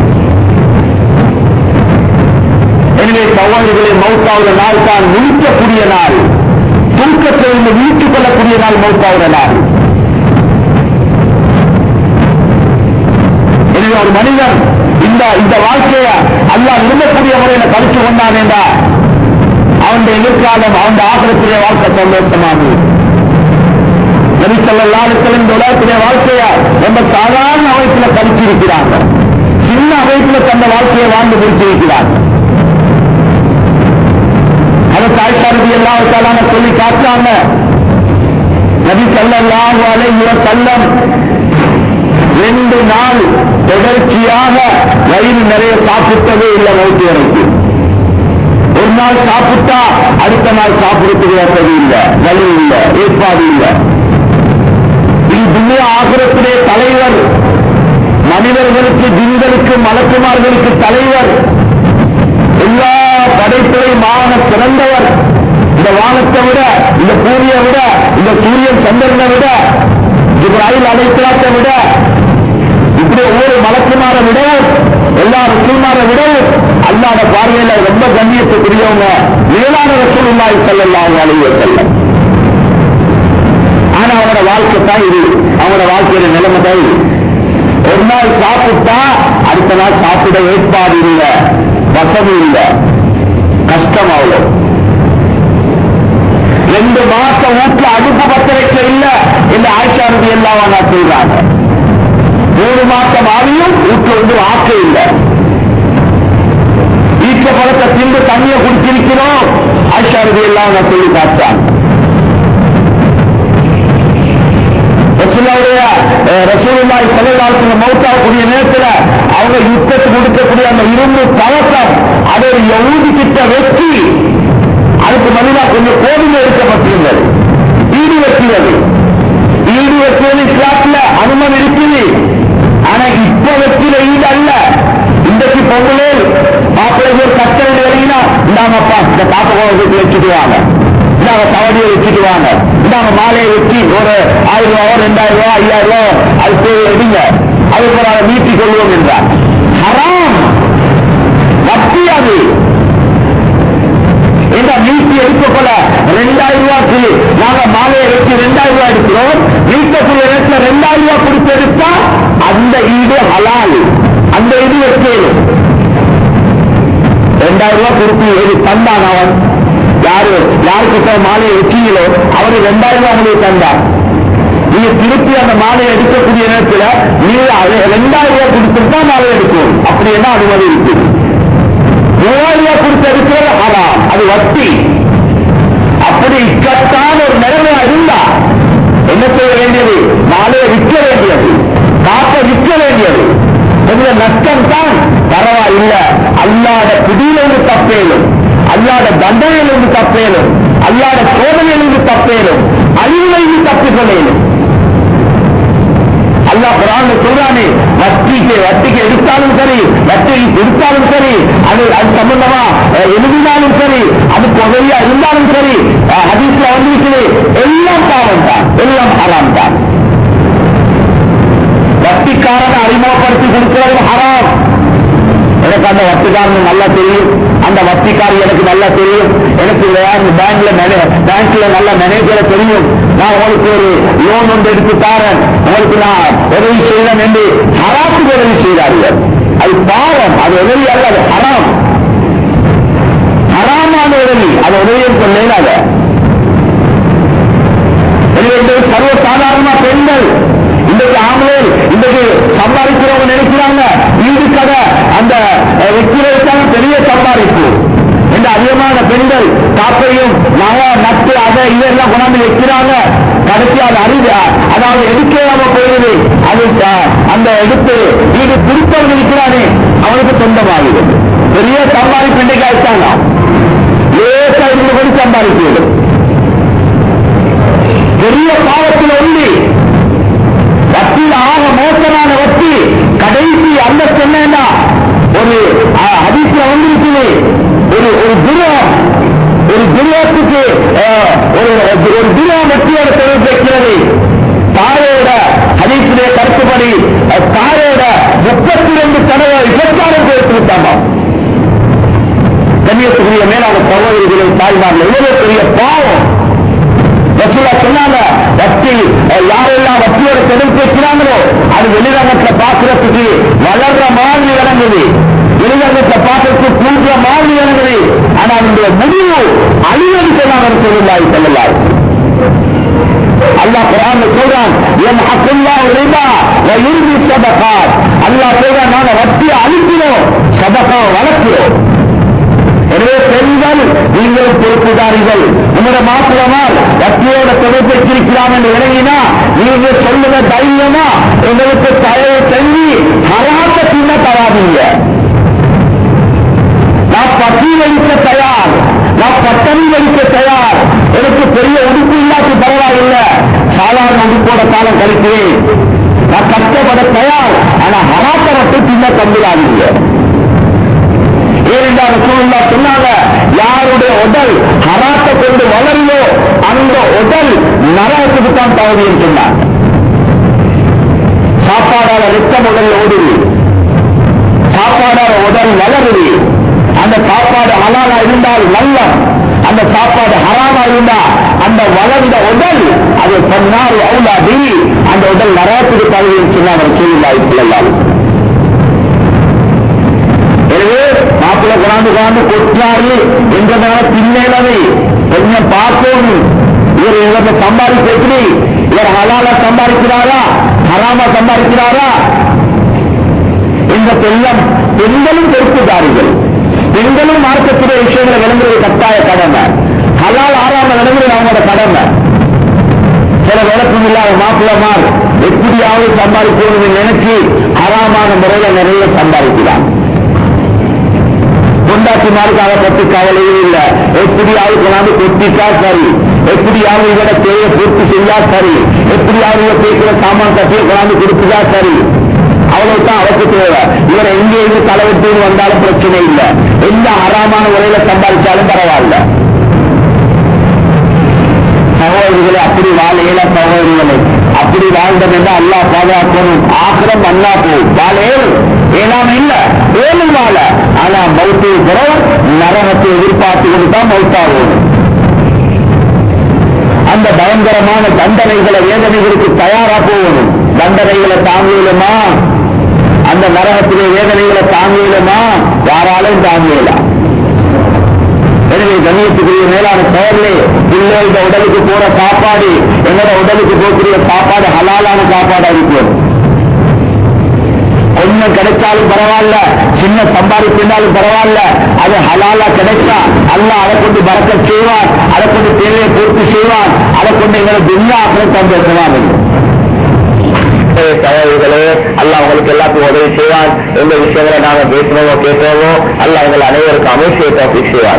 எனவே சகோதரிகளை மௌத்தாவுற நாள் தான் முழிக்கக்கூடிய நாள் தூக்கத்திலிருந்து மீட்டுக் கொள்ளக்கூடிய நாள் மௌத்தாவுற நாள் எனவே ஒரு மனிதன் இந்த இந்த வாழ்க்கைய அல்லாஹ் விரும்பக்கூடிய முறையில கழிச்சு கொண்டான் என்றா அவன் எதிர்காலம் அவன் ஆகிரத்திலே வாழ்க்கை சந்தோஷமானது நபி ஸல்லல்லாஹு அலைஹி வஸல்லம் இந்த உலகத்திலே வாழ்க்கைய ரொம்ப சாதாரண அமைப்புல கழிச்சிருக்கிறாங்க சின்ன அமைப்புல தந்த வாழ்க்கையை வாழ்ந்து முடிச்சிருக்கிறாங்க அதை தாய்க்காரதி எல்லாத்தாலான சொல்லி காட்டாங்க நபி ஸல்லல்லாஹு அலைஹி வஸல்லம் ரெண்டு நாள் தொடர்ச்சியாக வயிறு நிறைய சாப்பிட்டதே இல்லை மௌத்தி வரைக்கும் ஒரு நாள் சாப்பிட்டா அடுத்த நாள் சாப்பிடுறதுக்கு வசதி இல்லை வலி இல்லை ஏற்பாடு இல்லை இது துணியா ஆகிரத்திலே தலைவர் மனிதர்களுக்கு ஜின்களுக்கு மலக்குமார்களுக்கு தலைவர் எல்லா படைப்புகளையும் மான சிறந்தவர் இந்த வானத்தை விட இந்த பூமியை விட இந்த சூரியன் சந்திரனை விட இப்ராஹிம் அலைத்தலாத்தை விட இப்படி ஒவ்வொரு மலக்குமார விடவும் எல்லா ரசூல்மார விடவும் அல்லாத பார்வையில ரொம்ப கண்ணியத்துக்குரியவங்க மேலான ரசூலுல்லாஹி ஸல்லல்லாஹு அலைஹி வஸல்லம் ஆனா அவனோட வாழ்க்கை தான் இது அவனோட வாழ்க்கையில நிலைமை தான் இது ஒரு நாள் சாப்பிட்டா அடுத்த நாள் சாப்பிட ஏற்பாடு இல்லை வசதி இல்லை கஷ்டம் அவ்வளவு ரெண்டு மாசம் வீட்டுல அடுப்பு பத்த வைக்க இல்ல இந்த ஆயிஷா நபி எல்லாம் நான் சொல்றாங்க மூணு மாசம் ஆகியும் வீட்டுல வந்து ஆக்க இல்லை ஈச்ச பழத்தை திண்டு தண்ணியை குடிச்சிருக்கிறோம் ஆயிஷா நபி எல்லாம் நான் சொல்லி காட்டாங்க ரசூலுடைய ரசூலுல்லாஹி ஸல்லல்லாஹு அலைஹி வஸல்லம் மௌத்தாகக்கூடிய நேரத்தில் அவங்க யுத்தத்துக்கு கொடுக்கக்கூடிய அந்த இரும்பு பழக்கம் அதை ஒரு யகூதி கிட்ட வெட்டி அதுக்கு பதிலாக கொஞ்சம் கோவில எடுக்கப்பட்டிருந்தது ஈடு வெட்டியது ஈடு வெட்டியது இஸ்லாத்துல அனுமதி இருக்குது ஆனா இப்ப வெற்றில ஈடு அல்ல இன்றைக்கு பொங்கலே மாப்பிள்ளைக்கு ஒரு கஷ்டம் இறங்கினா இந்தாங்கப்பா இந்த காப்ப கோவத்துக்கு வச்சுட்டு வாங்க இந்தாங்க சவடியை வச்சுட்டு வாங்க இந்தாங்க மாலையை வச்சு ஒரு ஆயிரம் ரூபாவோ ரெண்டாயிரம் ரூபாய் ஐயாயிரம் ரூபாய் அது போய் எடுங்க அதுக்கு ஒரு அதை நீட்டிக் கொள்வோம் என்றார் ஹராம் வட்டி அது இந்த நீட்டி எடுத்துக்கொள்ள ரெண்டாயிரம் ரூபாய்க்கு நாங்க மாலையை வச்சு ரெண்டாயிரம் ரூபாய் எடுக்கிறோம் நீட்டக்கூடிய நேரத்தில் ரெண்டாயிரம் ரூபாய் கொடுத்து எடுத்தா அந்த ஈடு ஹலால் அந்த இது வைக்கணும் ரெண்டாயிரம் ரூபாய் கொடுத்து எது தந்தான் அவன் யாரு யாருக்கிட்ட மாலையை வச்சீங்களோ அவரு ரெண்டாயிரம் ரூபாய் உங்களுக்கு தந்தான் நீங்க திருப்பி அந்த மாலையை எடுக்கக்கூடிய நேரத்தில் நீங்க அதை ரெண்டாயிரம் ரூபாய் கொடுத்துட்டு தான் மாலை எடுக்கணும் அப்படி என்ன அனுமதி இருக்கு மூவாயிரம் ரூபாய் கொடுத்து எடுக்கிறது ஹராம் அது வட்டி அப்படி அப்படி இக்கட்டான ஒரு நிலைமையா இருந்தா என்ன செய்ய வேண்டியது நாளைய விற்க வேண்டியது காப்ப விற்க வேண்டியது கொஞ்சம் நஷ்டம் தான் பரவாயில்ல அல்லாத பிடியிலிருந்து தப்பேலும் அல்லாத தண்டனையிலிருந்து தப்பேலும் அல்லாத சோதனையிலிருந்து தப்பேலும் அழிவிலிருந்து தப்பிக்கொள்ளேலும் அல்லாஹ் குரான் சொல்றானே வட்டிக்கு வட்டிக்கு எடுத்தாலும் சரி வட்டிக்கு கொடுத்தாலும் சரி அது அது சம்பந்தமா அஹ், எழுதினாலும் சரி அது புகையா இருந்தாலும் சரி அஹ், ஹதீஸ்ல வந்திருக்குது எல்லாம் பாவம் தான் எல்லாம் ஹராம் தான் வட்டிக்காரனை அறிமுகப்படுத்தி கொடுக்கிறது ஹராம் எனக்கு அந்த வட்டிக்காரன் நல்லா தெரியும் அந்த வட்டிக்காரி எனக்கு நல்லா தெரியும் எனக்கு பேங்க்ல பேங்க்ல நல்ல மேனேஜரை தெரியும் நான் உங்களுக்கு ஒரு லோன் ஒன்று எடுத்து தாரேன் உங்களுக்கு நான் உதவி செய்யறேன் என்று ஹராத்துக்கு உதவி செய்தார்கள் அது பாவம் அது உதவி அல்ல அது ஹராம் ஹராமான உதவி அது உதவியை கொள்ளேனாக எனவே சர்வ சாதாரணமா பெண்கள் இன்றைக்கு ஆம்பளை இன்றைக்கு சம்பாதிக்கிறவங்க நினைக்கிறாங்க வீடு கடை அந்த அஹ், வைக்கிறதுக்கான பெரிய சம்பாதிப்பு இந்த அதிகமான பெண்கள் காப்பையும் நகை நட்டு அதை இதெல்லாம் கொண்டாந்து வைக்கிறாங்க கடைசி அது அறிவு அதாவது எடுக்காம போயிடுது அது அஹ், அந்த எடுத்து வீடு திருப்பவன் இருக்கிறானே அவனுக்கு சொந்தமாகிறது பெரிய சம்பாதிப்பு இன்றைக்கு ஆயிட்டாங்க லேசா இருந்து கொண்டு சம்பாதிக்கிறது பெரிய பாவத்தில் ஒன்று வட்டியில் ஆக மோசமான வட்டி கடைசி அந்த சொன்னா ஒரு அதிசய வந்திருக்குது ஒரு ஒரு துருவம் ஒரு துருவத்துக்கு அஹ், ஒரு ஒரு துருவம் வட்டியோட தொடர்பு வைக்கிறது தாயோட ஹதீசிலே கருத்துப்படி அஹ், தாயோட முப்பத்தி ரெண்டு தடவை விபச்சாரம் செய்து விட்டாங்க கண்ணியத்துக்குரிய மேலான சகோதரிகளை தாய்மார்கள் எவ்வளவு பெரிய பாவம் ரசூலா சொன்னாங்க வட்டி அஹ், யாரெல்லாம் வட்டியோட தொடர்பு வைக்கிறாங்களோ அது வெளிரங்கத்தை பாக்குறதுக்கு வளர்ற மாதிரி இறங்குது வெளிரங்கத்தை பார்க்கறதுக்கு கூடுற மாதிரி இறங்குது ஆனா அதனுடைய முடிவு அழிவது சொன்னாங்க சொல்லுவாய் செல்லலாய் அல்லாஹ் குரான் சொல்றான் என் ஹக்குல்லா ரிபா வ யுர்பி சதகாத் அல்லாஹ் சொல்றான் நாங்க வட்டியை அழிக்கிறோம் சதகா வளர்க்கிறோம் எனவே பெண்கள் நீங்கள் பொறுப்புதாரிகள் உங்களோட மாப்பிளமார் வட்டியோட தொடர்பு வச்சிருக்கலாம் என்று விளங்கினா நீங்க சொல்லுத தைரியமா உங்களுக்கு தயவு செஞ்சு ஹராத்த பின்ன தராதீங்க நான் பசி வலிக்க தயார் நான் பட்டணி வலிக்க தயார் எனக்கு பெரிய உடுப்பு இல்லாத பரவாயில்லை சாதாரண உடுப்போட காலம் கழிக்கிறேன் நான் கஷ்டப்பட தயார் ஆனா ஹராத்த மட்டும் பின்ன தந்துடாதீங்க ஏனென்றால் ரசூலுல்லாஹ் சொன்னாங்க யாருடைய உடல் ஹராத்தை கொண்டு வளருதோ அந்த உடல் நரகத்துக்கு தான் தகுதின்னு சொன்னாங்க சாப்பாடால ரத்தம் உடல் ஓடுது சாப்பாடால உடல் வளருது அந்த சாப்பாடு ஹலாலா இருந்தால் நல்லம் அந்த சாப்பாடு ஹராமா இருந்தா அந்த வளர்ந்த உடல் அது பன்னாறு அவுலாதி அந்த உடல் நரகத்துக்கு தகுதின்னு சொன்னாங்க ரசூலுல்லாஹி ஸல்லல்லாஹு அலைஹி வஸல்லம் எனவே மாப்பிள்ள கொண்டாந்து கொண்டாந்து கொட்டாரு என்றதான பின்னேலவை கொஞ்சம் பார்ப்போம் இவர் இவரை சம்பாதிக்க எப்படி இவர் ஹலாலா சம்பாதிக்கிறாரா ஹராமா சம்பாதிக்கிறாரா இந்த பெண்ணும் பெண்களும் பொறுப்புதாரிகள் பெண்களும் மார்க்கத்துடைய விஷயங்களை விளங்குறது கட்டாய கடமை ஹலால் ஆறாம விளங்குறது அவங்களோட கடமை சில விளக்கம் இல்லாத மாப்பிள்ளமார் எப்படியாவது சம்பாதிக்கணும்னு நினைச்சு ஹராமான முறையில நிறைய சம்பாதிக்கிறாங்க கொண்டாட்டிமாருக்கு அதை பற்றி கவலையே இல்லை எப்படியாவது கொண்டாந்து கொத்திட்டா சரி எப்படியாவது இவட தேவை பூர்த்தி செய்யா சரி எப்படியாவது இவ கேட்கிற சாமான் கட்டிய கொண்டாந்து கொடுத்துட்டா சரி அவ்வளவுதான் அவருக்கு தேவை இவரை எங்கே இருந்து தலைவர்த்து வந்தாலும் பிரச்சனை இல்லை எந்த அறாமான முறையில சம்பாதிச்சாலும் பரவாயில்ல சகோதரிகளை அப்படி வாழ இயல சகோதரிகளை அப்படி வாழ்ந்தோம் என்று அல்லாஹ் பாதுகாக்கணும் ஆக்கிரம் அல்லா போ வாழ ஏழும் ஏனாம இல்ல ஏழும் வாழ ஆனா மௌத்து பிறகு நரகத்தை எதிர்பார்த்து கொண்டு தான் மௌத்தாகும் அந்த பயங்கரமான தண்டனைகளை வேதனைகளுக்கு தயாரா போகணும் தண்டனைகளை தாங்கியலுமா அந்த நரகத்திலே வேதனைகளை தாங்கியலுமா யாராலும் தாங்கியலாம் எனவே கண்ணியத்துக்குரிய மேலான செயலே பிள்ளைகள உடலுக்கு போற சாப்பாடு என்னோட உடலுக்கு போகக்கூடிய சாப்பாடு ஹலாலான சாப்பாடா இருக்கும் கொஞ்சம் கிடைச்சாலும் பரவாயில்ல சின்ன சம்பாதிப்பினாலும் பரவாயில்ல அது ஹலாலா கிடைச்சா அல்லாஹ் அதை கொண்டு பறக்க செய்வான் அதை கொண்டு தேவையை பூர்த்தி செய்வான் அதை கொண்டு எங்களை துன்யா அப்புறம் சந்தோஷமா இருக்கும் சகோதரிகளே அல்லாஹ் உங்களுக்கு எல்லாத்துக்கும் உதவி செய்வான் எந்த விஷயங்களை நாங்க பேசுறோமோ கேட்கிறோமோ அல்லாஹ் எங்கள் அனைவருக்கும் அமைச்சியை தப்பி செய்வான்